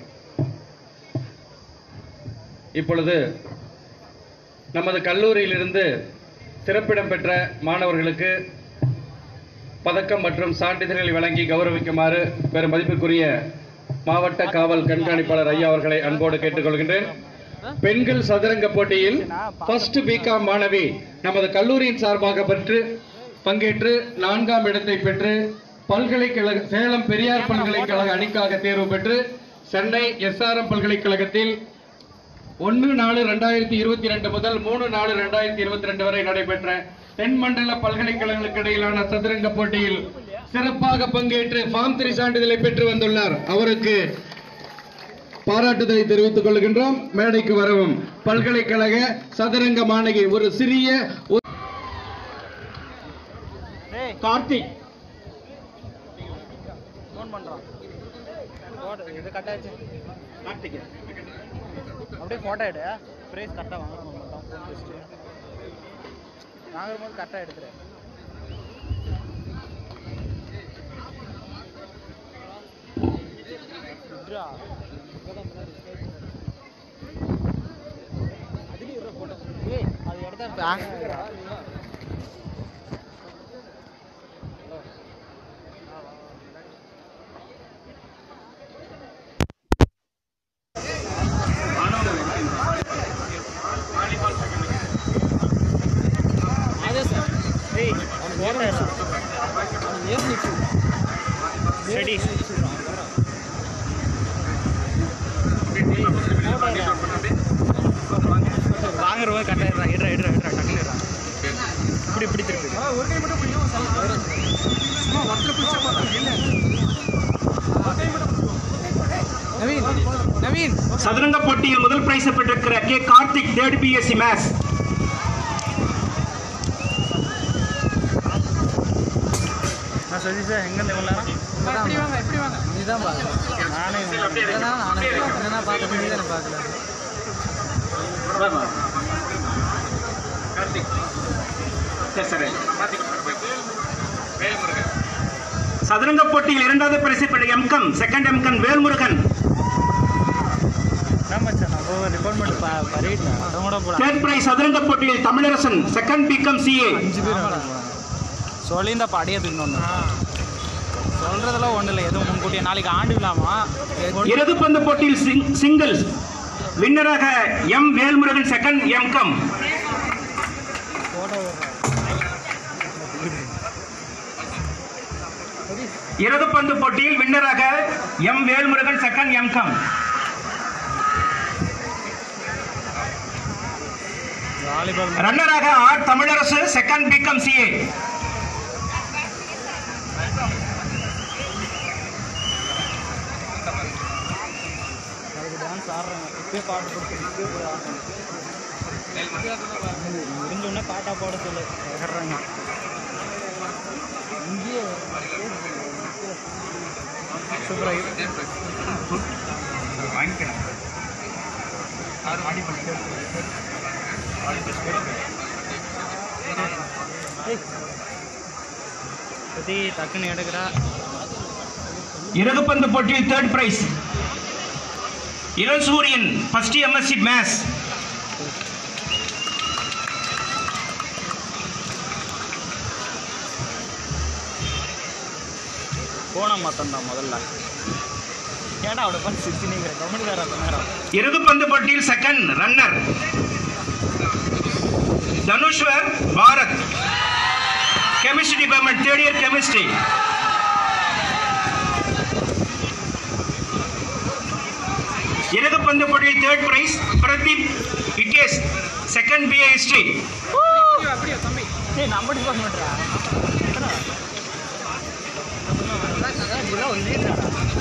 இப்பொழுது நமது கல்லூரியிலிருந்து சிறப்பிடம் பெற்ற மாணவர்களுக்கு பதக்கம் மற்றும் சான்றிதழ்களை வழங்கி கௌரவிக்குமாறு பெரும் மதிப்புக்குரிய மாவட்ட காவல் கண்காணிப்பாளர் ஐயா அவர்களை அன்போடு கேட்டுக்கொள்கின்றேன் பெண்கள் சதுரங்க போட்டியில் ஃபர்ஸ்ட் பிகாம் மாணவி நமது கல்லூரியின் சார்பாக பெற்று பங்கேற்று நான்காம் இடத்தை பெற்று பல்கலைக்கழக சேலம் பெரியார் பல்கலைக்கழக அணிக்காக தேர்வு பெற்று சென்னை எஸ்ஆர்எம் பல்கலைக்கழகத்தில் ஒன்று நாலு ரெண்டாயிரத்தி இருபத்தி ரெண்டு முதல் மூணு நாலு ரெண்டாயிரத்தி இருபத்தி ரெண்டு வரை நடைபெற்ற தென்மண்டல பல்கலைக்கழகங்களுக்கு இடையிலான சதுரங்க போட்டியில் சிறப்பாக பங்கேற்று ஃபார்ம் த்ரீ சான்றிதழை பெற்று வந்துள்ளார் அவருக்கு பாராட்டுதலை தெரிவித்துக் கொள்கின்றோம் மேடைக்கு வரவும் பல்கலைக்கழக சதுரங்க மாணவி ஒரு சிறிய கார்த்திக் ஃபோன் பண்றான் போடு, இது கட் ஆயிடுச்சு கார்த்திக் அப்படியே போட்டோ எடு ப்ரைஸ் கரெக்டாக வாங்கணும் மட்டும் ஃபோன் பேசிட்டு வாங்கும்போது கரெக்டாக எடுத்துரு விட்றா. இப்பதான் முன்னாடி stage ல இருக்கு. அதுலயும் ஒரு photo. ஏய், அது எடுத்தா பேங்க் అదే సార్ ఏయ్ వాటర్ ఏం నీకు రెడీ வாங்குற போது கட்டாயிடுறா இடுறா இடுறா இடுறா டக்குனு இடுறா இப்படி இப்படி திருப்பி ஒரு கை மட்டும் பிடிக்கும் சும்மா ஒருத்தர் பிடிச்சா போதும். இல்ல ஒரு கை மட்டும் பிடிக்கும் சதுரங்க போட்டியில் முதல் பிரைஸ் பெற்றிருக்கிற K Karthik third BSc maths நான் சதீஷ் சார் எங்கேருந்து இவ்வளோ நேரம் எப்படி வாங்க எப்படி வாங்க இதுதான் பார்க்கல நானே இதெல்லாம் நானே என்னன்னா பார்த்து நீ தானே பார்க்கல சரி சரி சதுரங்க போட்டியில் இரண்டாவது பரிசு பெற்ற எம்கம் செகண்ட் எம்கம் வேல்முருகன் மச்சான் நம்ம டிபார்ட்மெண்ட் பரீட்ல அதோட போலாம் தேர்ட் பிரைஸ் சதுரங்க போட்டியில் தமிழரசன் செகண்ட் பிகம் சிஏ அஞ்சு பேர் சொல்லியிருந்தா படியே தூக்கணும் சொல்றதெல்லாம் ஒன்றும் இல்லை எதுவும் முன்கூட்டியே நாளைக்கு ஆண்டு விழாமா இறகு பந்து போட்டியில் சிங்- சிங்கிள்ஸ் வின்னராக எம் வேல்முருகன் செகண்ட் எம்கம் இறகு பந்து போட்டியில் வின்னராக M Velmurugan second MCom volleyball ரன்னராக R Tamilarasu second BCom CA அதுக்கு டான்ஸ் ஆடுறாங்க இப்பயே பாட்டு கொடுத்து இப்பயே போய் ஆடுறாங்க முடிஞ்சோடனே பாட்டா பாட சொல்லு ஆடுறாங்க இங்கேயே சூப்பராக வாங்கிக்கிறேன் பற்றி டக்குன்னு எடுக்கிறா இறகுப்பந்து போட்டியில் third prize Ilasuriyan first MSc maths போன மாத்தம் தான் முதல்ல ஏடா அவட பண்ணி சிரிச்சுனீங்கிற கம்முனிக்கார நேரம் இறகுப்பந்து போட்டியில் second runner Dhanushwar Bharath chemistry department third year chemistry இறகுப்பந்து போட்டியில் third prize Pradeep Vikesh second BA history அப்படியே தம்பி ஏய் நம்ம டிபார்ட்மெண்ட்ரா இதெல்லாம் ஒரு லீடரா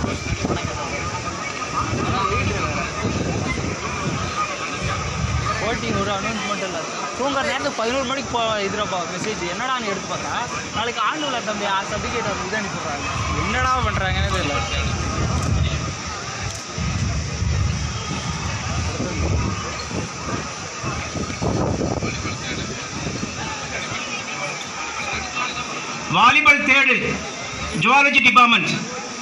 போட்டி ஒரு அனௌன்ஸ்மெண்ட் இல்லை தூங்குற நேரத்துக்கு பதினோரு மணிக்கு போ இதுரப்பா மெசேஜ் என்னடா நீ எடுத்து பார்த்தா நாளைக்கு ஆண்டு விழா தம்பி ஆ சர்டிஃபிகேட் அப்படி இதான் சொல்கிறாங்க என்னடா பண்ணுறாங்கன்னு தெரியல வாலிபால் தேர்டு ஜுவாலஜி டிபார்ட்மெண்ட்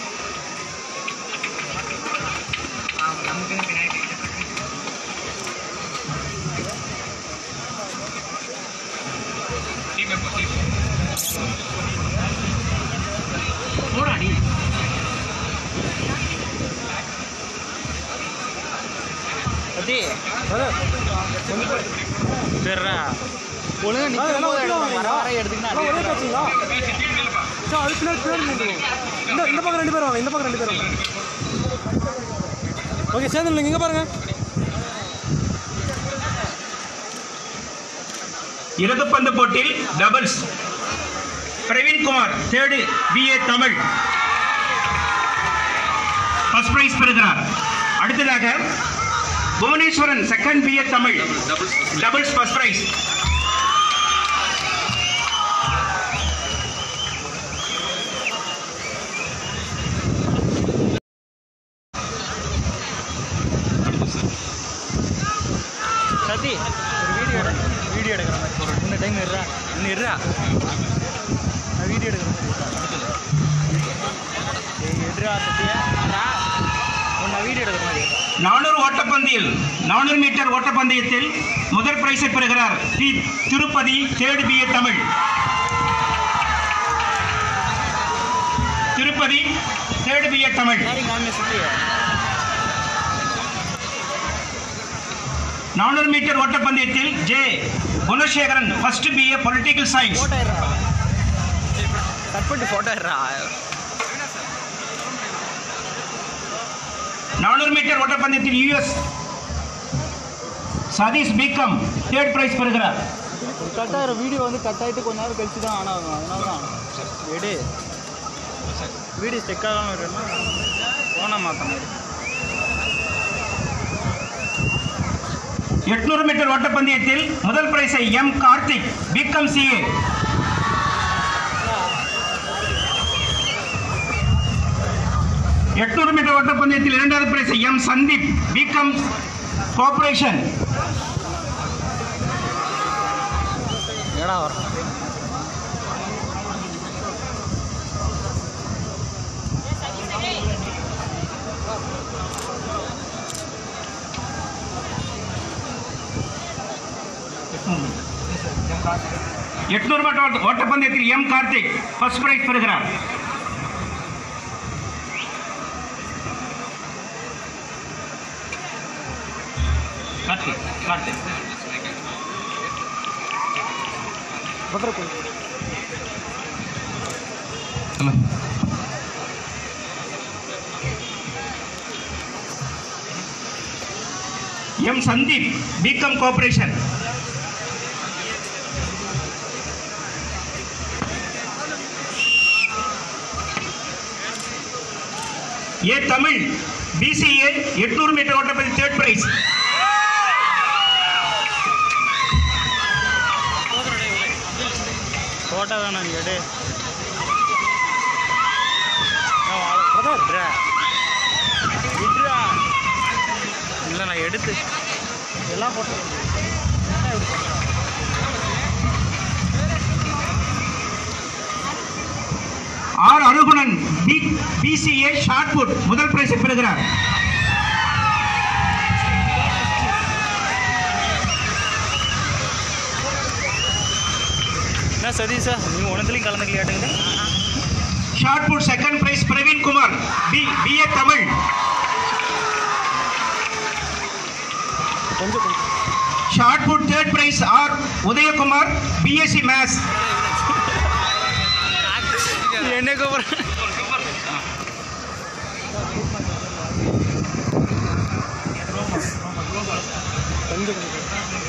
போடாடி பத்தி சரிடா ஒழுங்கா நிற்கும் போது எடுக்கணும். வர வர எடுத்துக்கினா அது பின்னாடி பின்னாடி நின்றுவோம் இந்த இந்த பக்கம் ரெண்டு பேர் வாங்க இந்த பக்கம் ரெண்டு பேர் வாங்க ஓகே சேர்ந்து நீங்கள் இங்கே பாருங்க இறகுப்பந்து போட்டியில் doubles Praveenkumar third BA Tamil first prize பெறுகிறார் அடுத்ததாக Bhuvaneswaran second BA Tamil doubles first prize சதி ஒரு வீடியோ எடு வீடியோ எடுக்கிற மாதிரி ஒரு இன்னும் டைம் இருறா இன்னும் இருறா நான் வீடியோ எடுக்கிற மாதிரி ஏய், எடுறா சத்தியா அடா. உன்னை வீடியோ எடுக்கிற மாதிரி இருடா. நானூறு ஓட்டப்பந்தயில் நானூறு மீட்டர் ஓட்டப்பந்தயத்தில் முதல் பிரைஸை பெறுகிறார் D Tirupati third BA Tamil Tirupati third BA Tamil சரி காமி சத்தியா நானூறு மீட்டர் ஓட்டப்பந்தயத்தில் J Gunasekaran first BA political science photo எடுறா கட் பண்ணிட்டு ஃபோட்டோ எடுறா நானூறு மீட்டர் ஓட்டப்பந்தயத்தில் US Sathish BCom third prize பெறுகிறார் ஒரு கட் ஆகிற வீடியோ வந்து கட் ஆகிட்டு கொஞ்ச நேரம் கழிச்சு தான் ஆன் ஆகும் அதனால தான் எடு வீடியோ செக் ஆகாமல் இருக்கணும் ஃபோனை மாற்றணும் எட்நூறு மீட்டர் ஓட்டப்பந்தயத்தில் முதல் பிரைஸை எம் கார்த்திக் பிகம் சிஏ எட்நூறு மீட்டர் ஓட்டப்பந்தயத்தில் இரண்டாவது prize M Sandeep BCom cooperation ஏடா வரும் எட்நூறு மீட்டர் ஓட்ட- ஓட்டப்பந்தயத்தில் எம் கார்த்திக் ஃபர்ஸ்ட் பிரைஸ் பெறுகிறார் Karthik Karthik hello M Sandeep BCom cooperation A Tamil BCA எட்நூறு மீட்டர் ஓட்டப்பதி தேர்ட் பிரைஸ் ஃபோட்டோ வேணும் நீ எடு விட்றா விட்றா இல்லை நான் எடுத்து எல்லாம் photo R Arugunan B BCA shot put முதல் பிரைஸை பெறுகிறார் என்ன சதீஷா நீங்கள் ஒன்றத்துலையும் கலந்துக்கலையாட்டுங்க shot put second prize Praveen Kumar B BA Tamil கொஞ்சம் கொஞ்சம் shot put third prize R Udayakumar BSc maths என்ன கூப்பிட்றேன் கொஞ்சம் கொஞ்சம்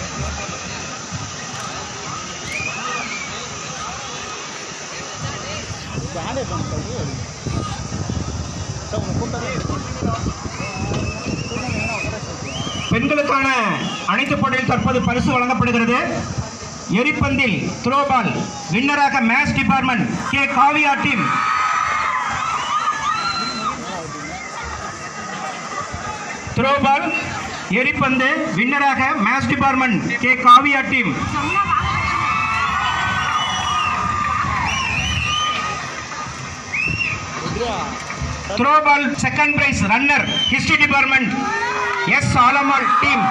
பேண்டே பண்ண பெண்களுக்கான அனைத்து போட்டியில் தற்போது பரிசு வழங்கப்படுகிறது எரிப்பந்தில் த்ரோபால் வின்னராக maths department K Kaviya team throwball எரிப்பந்து வின்னராக maths department K Kaviya team throwball second prize runner history department S Alamal team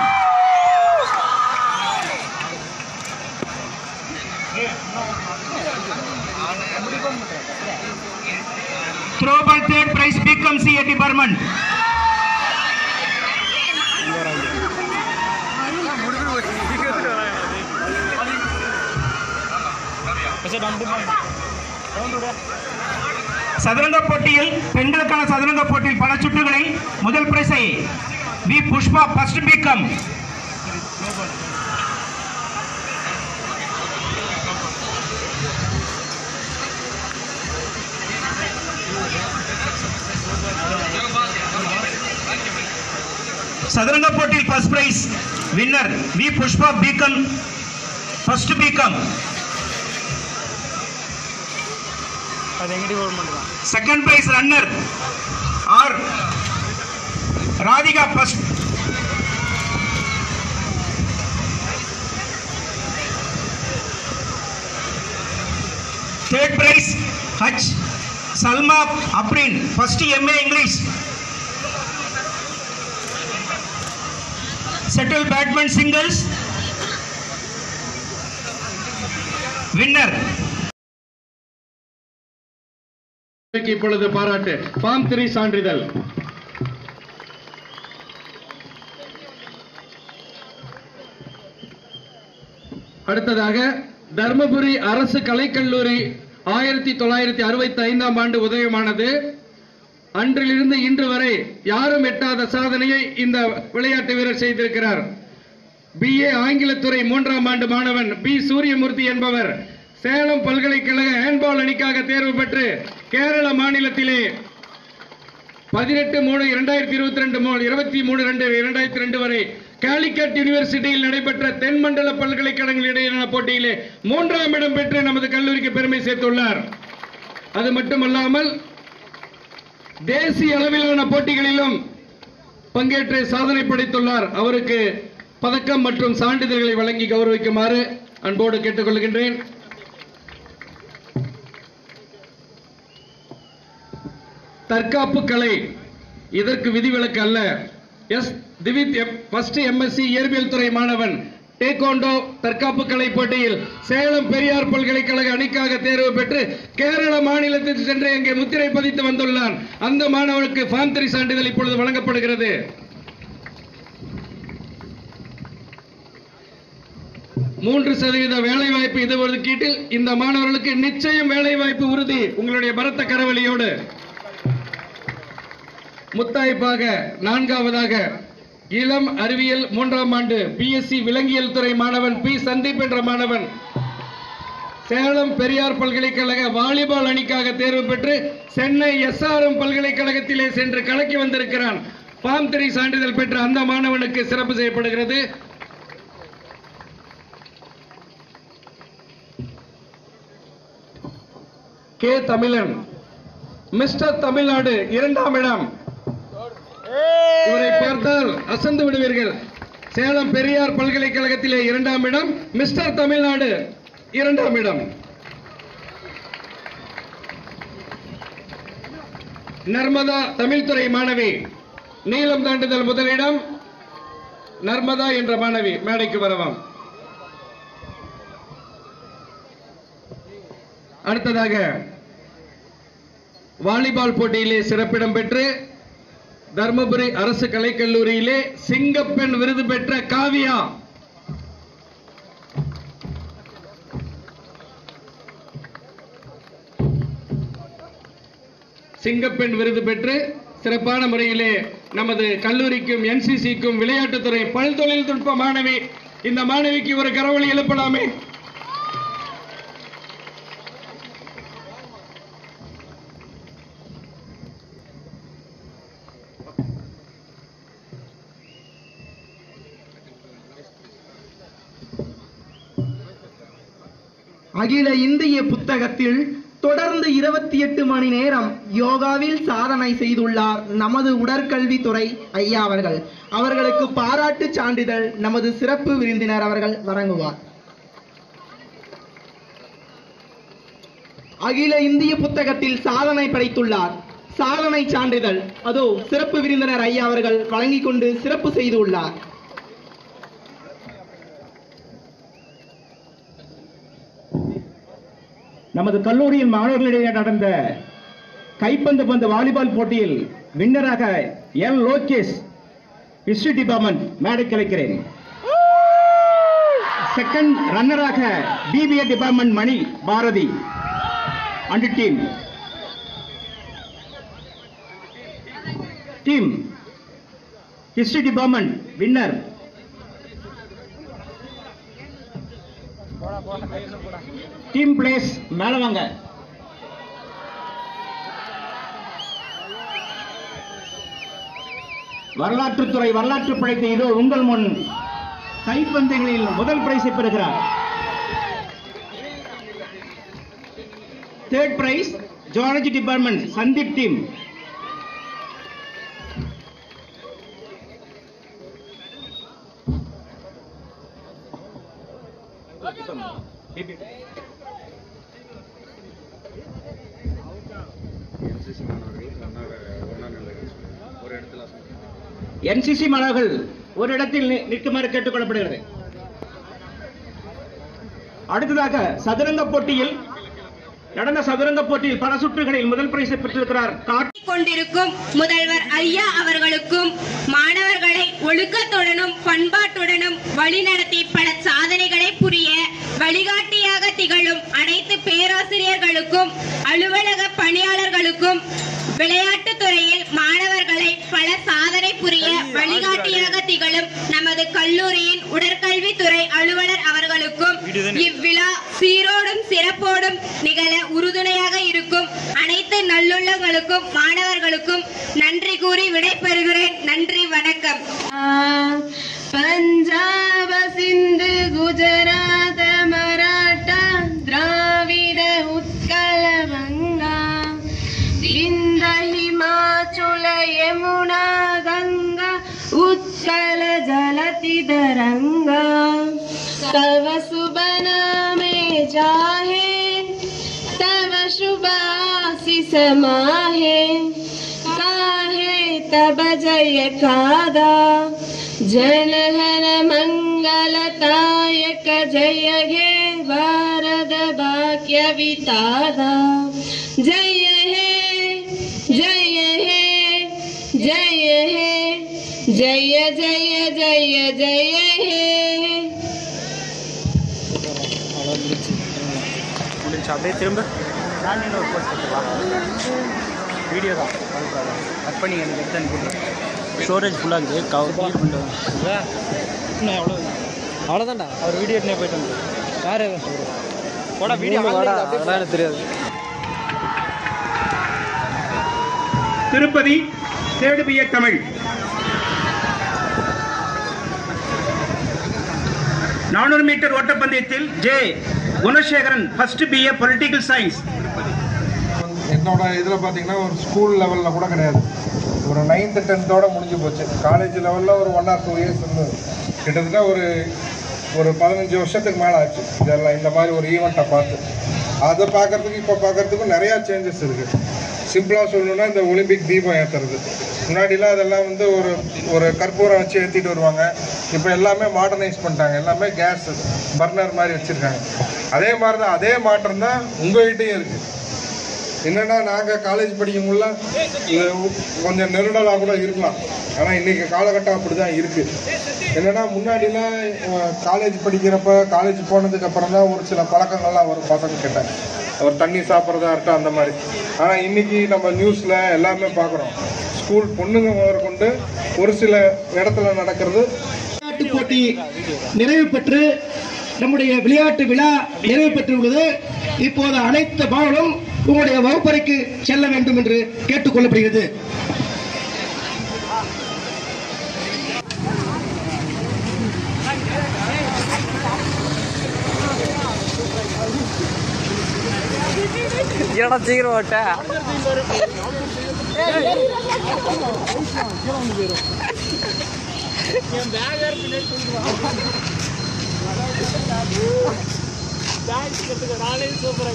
throwball third prize BCom CA department சதுரங்க போட்டியில் பெண்களுக்கான சதுரங்க போட்டியில் பல சுற்றுகளில் முதல் பிரைஸை வி புஷ்பா ஃபர்ஸ்ட் பிகம் சதுரங்க போட்டியில் first prize winner V Pushpa BCom first BCom அது எங்கிட்ட கவர்மெண்ட் தான் second prize runner R Radhika first third price H Salma Afrin first MA English shuttle badminton singles winner இப்பொழுது பாராட்டு பாம் திரி சான்றிதழ் அடுத்ததாக தர்மபுரி அரசு கலைக்கல்லூரி ஆயிரத்தி தொள்ளாயிரத்தி அறுபத்தி ஐந்தாம் ஆண்டு உதயமானது அன்றிலிருந்து இன்று வரை யாரும் எட்டாத சாதனையை இந்த விளையாட்டு வீரர் செய்திருக்கிறார் பிஏ ஆங்கிலத்துறை மூன்றாம் ஆண்டு மாணவன் பி சூரியமூர்த்தி என்பவர் சேலம் பல்கலைக்கழக ஹேண்ட்பால் அணிக்காக தேர்வு பெற்று கேரள மாநிலத்திலே பதினெட்டு மூணு இரண்டாயிரத்தி இருபத்தி ரெண்டு மூணு இருபத்தி மூணு ரெண்டு இரண்டாயிரத்தி ரெண்டு வரை காலிக்கட் யூனிவர்சிட்டியில் நடைபெற்ற தென்மண்டல பல்கலைக்கழகங்கள் இடையிலான போட்டியிலே மூன்றாம் இடம் பெற்று நமது கல்லூரிக்கு பெருமை சேர்த்துள்ளார் அது மட்டுமல்லாமல் தேசிய அளவிலான போட்டிகளிலும் பங்கேற்று சாதனை படைத்துள்ளார் அவருக்கு பதக்கம் மற்றும் சான்றிதழ்களை வழங்கி கௌரவிக்குமாறு அன்போடு கேட்டுக்கொள்கின்றேன் தற்காப்பு கலை இதற்கு விதிவிலக்கு அல்ல எஸ் திவித் ஃபர்ஸ்ட் எம்எஸ்சி இயற்பியல் துறை மாணவன் டேகோண்டோ தற்காப்பு கலை போட்டியில் சேலம் பெரியார் பல்கலைக்கழக அணிக்காக தேர்வு பெற்று கேரள மாநிலத்திற்கு சென்று அங்கே முத்திரை பதித்து வந்துள்ளான் அந்த மாணவனுக்கு ஃபார்ம் த்ரீ சான்றிதழ் இப்பொழுது வழங்கப்படுகிறது மூன்று சதவீத வேலை வாய்ப்பு இது ஒதுக்கீட்டில் இந்த மாணவர்களுக்கு நிச்சயம் வேலை வாய்ப்பு உறுதி உங்களுடைய பரத்த கரவழியோடு முத்தாய்ப்பாக நான்காவதாக இளம் அறிவியல் மூன்றாம் ஆண்டு பிஎஸ்சி விலங்கியல் துறை மாணவன் பி சந்தீப் என்ற மாணவன் சேலம் பெரியார் பல்கலைக்கழக வாலிபால் அணிக்காக தேர்வு பெற்று சென்னை எஸ்ஆர்எம் பல்கலைக்கழகத்திலே சென்று கலக்கி வந்திருக்கிறான் பாம் த்ரீ சான்றிதழ் பெற்ற அந்த மாணவனுக்கு சிறப்பு செய்யப்படுகிறது கே தமிழன் மிஸ்டர் தமிழ்நாடு இரண்டாம் இடம் இவரை பார்த்தால் அசந்து விடுவீர்கள் சேலம் பெரியார் பல்கலைக்கழகத்திலே இரண்டாம் இடம் மிஸ்டர் தமிழ்நாடு இரண்டாம் இடம் நர்மதா தமிழ்துறை மாணவி நீளம் தாண்டுதல் முதலிடம் நர்மதா என்ற மாணவி மேடைக்கு வரவாம் அடுத்ததாக வாலிபால் போட்டியிலே சிறப்பிடம் பெற்று தர்மபுரி அரசு கலைக்கல்லூரியிலே சிங்கப்பெண் விருது பெற்ற காவியா சிங்கப்பெண் விருது பெற்று சிறப்பான முறையிலே நமது கல்லூரிக்கும் என்சிசிக்கும் விளையாட்டுத்துறை பல்தொழில்நுட்ப மாணவி இந்த மாணவிக்கு ஒரு கரவொலி எழுப்பலாமே அகில இந்திய புத்தகத்தில் தொடர்ந்து இருபத்தி எட்டு மணி நேரம் யோகாவில் சாதனை செய்துள்ளார் நமது உடற்கல்வித்துறை ஐயா அவர்கள் அவர்களுக்கு பாராட்டு சான்றிதழ் நமது சிறப்பு விருந்தினர் அவர்கள் வழங்குவார் அகில இந்திய புத்தகத்தில் சாதனை படைத்துள்ளார் சாதனை சான்றிதழ் அதோ சிறப்பு விருந்தினர் ஐயா அவர்கள் வழங்கிக் கொண்டு சிறப்பு செய்துள்ளார் நமது கல்லூரியில் மாணவர்களிடையே நடந்த கைப்பந்து பந்து வாலிபால் போட்டியில் வின்னராக எல் லோகேஷ் ஹிஸ்டரி டிபார்ட்மெண்ட் மேடை கலைக்கிறேன் செகண்ட் ரன்னராக BBA department Mani Bharathi and team team history department winner team please மேல வாங்க வரலாற்றுத்துறை வரலாற்று படைத்த இதோ உங்கள் முன் கைப்பந்துகளில் முதல் பிரைஸை பெறுகிறார் third prize zoology department Sandeep team NCC மாணவர்கள் ஒரு இடத்தில் நி- நிற்குமாறு கேட்டுக்கொள்ளப்படுகிறது அடுத்ததாக சதுரங்க போட்டியில் நடந்த சதுரங்க போட்டியில் பல சுற்றுகளில் முதல் பரிசை பெற்றிருக்கிறார் காட் கொண்டிருக்கும் முதல்வர் ஐயா அவர்களுக்கும் மாணவர்களை ஒழுக்கத்துடனும் பண்பாட்டுடனும் வழிநடத்தி பல சாதனைகளை புரிய வழிகாட்டியாக திகழும் அனைத்து பேராசிரியர்களுக்கும் அலுவலக பணியாளர்களுக்கும் விளையாட்டுத் துறையில் மாணவர்களை பல சாதனை புரிய வழிகாட்டியாக திகழும் நமது கல்லூரியின் உடற்கல்வித்துறை அலுவலர் அவர்களுக்கும் இவ்விழா சீரோடும் சிறப்போடும் நிகழ உறுதுணையாக இருக்கும் அனைத்து நல்லுள்ளங்களுக்கும் மாணவர்களுக்கும் நன்றி கூறி விடைபெறுகிறேன் நன்றி வணக்கம் उत्कल जलति तरंगा तव शुभ नामे जाहे तव शुभ आशीष माहे काहे तब जय कादा जनहन मंगलदायक जय हे भारत भाग्य वितादा जय हे जय हे जय हे जय जय जय जय हे முடிஞ்சு அப்படியே திரும்ப நான் ஒரு போஸ்ட் எடுத்துக்கலாம் வீடியோ தான் கட் பண்ணி எனக்கு எடுத்து அனுப்பிடுறேன் ஸ்டோரேஜ் ஃபுல்லாக இருக்குது கவர் கிளியர் பண்ணிட்டு இன்னும் எவ்வளோ அவ்வளோதான்டா அவர் வீடியோ எடுத்துனே போயிட்டு வந்து யார் போடா வீடியோ வாடா அதெல்லாம் எனக்கு தெரியாது திருப்பதி தேர்டு பிஏ தமிழ் நானூறு மீட்டர் ஓட்டப்பந்தயத்தில் J Gunasekaran first BA political science என்னோட இதில் பார்த்தீங்கன்னா ஒரு ஸ்கூல் லெவலில் கூட கிடையாது ஒரு நைன்த்து டென்த்தோட முடிஞ்சு போச்சு காலேஜ் லெவலில் ஒரு ஒன் ஆர் டூ இயர்ஸ் இருந்தது கிட்டத்தட்ட ஒரு ஒரு பதினஞ்சு வருஷத்துக்கு மேலே ஆச்சு இதெல்லாம் இந்த மாதிரி ஒரு ஈவெண்ட்டை பார்த்து அதை பார்க்கறதுக்கு இப்போ பார்க்கறதுக்கும் நிறையா சேஞ்சஸ் இருக்குது சிம்பிளாக சொல்லணும்னா இந்த ஒலிம்பிக் தீபம் ஏற்றுறது முன்னாடிலாம் அதெல்லாம் வந்து ஒரு ஒரு கற்பூரம் வச்சு ஏற்றிட்டு வருவாங்க இப்போ எல்லாமே மாடர்னைஸ் பண்ணிட்டாங்க எல்லாமே கேஸ் பர்னர் மாதிரி வச்சுருக்காங்க அதே மாதிரி தான் அதே மாற்றம் தான் உங்கள்கிட்டையும் இருக்குது என்னன்னா நாங்கள் காலேஜ் படிக்கும்போதுல இது கொஞ்சம் நெருடலாக கூட இருக்கலாம் ஆனால் இன்னைக்கு காலகட்டம் அப்படி தான் இருக்குது என்னன்னா முன்னாடிலாம் காலேஜ் படிக்கிறப்ப காலேஜ் போனதுக்கு அப்புறம் தான் ஒரு சில பழக்கங்கள்லாம் வரும் பசங்க கிட்ட ஒரு தண்ணி சாப்பிட்றதா இருக்கட்டும் அந்த மாதிரி ஆனால் இன்னைக்கு நம்ம நியூஸில் எல்லாமே பார்க்குறோம் ஸ்கூல் பொண்ணுங்க முதற்கொண்டு ஒரு சில இடத்துல நடக்கிறது விளையாட்டு போட்டி நிறைவு பெற்று நம்முடைய விளையாட்டு விழா நிறைவு பெற்றுள்ளது இப்போது அனைத்து மாணவர்களும் உங்களுடைய வகுப்பறைக்கு செல்ல வேண்டும் என்று கேட்டுக்கொள்ளப்படுகிறது என்னடா சீக்கிரம் ஓட்ட என் பேக் வேறு பின்னாடி பேக் கற்றுக்க நானே சூப்பராக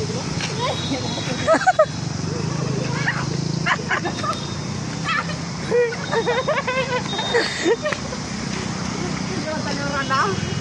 இருக்குதுன்னா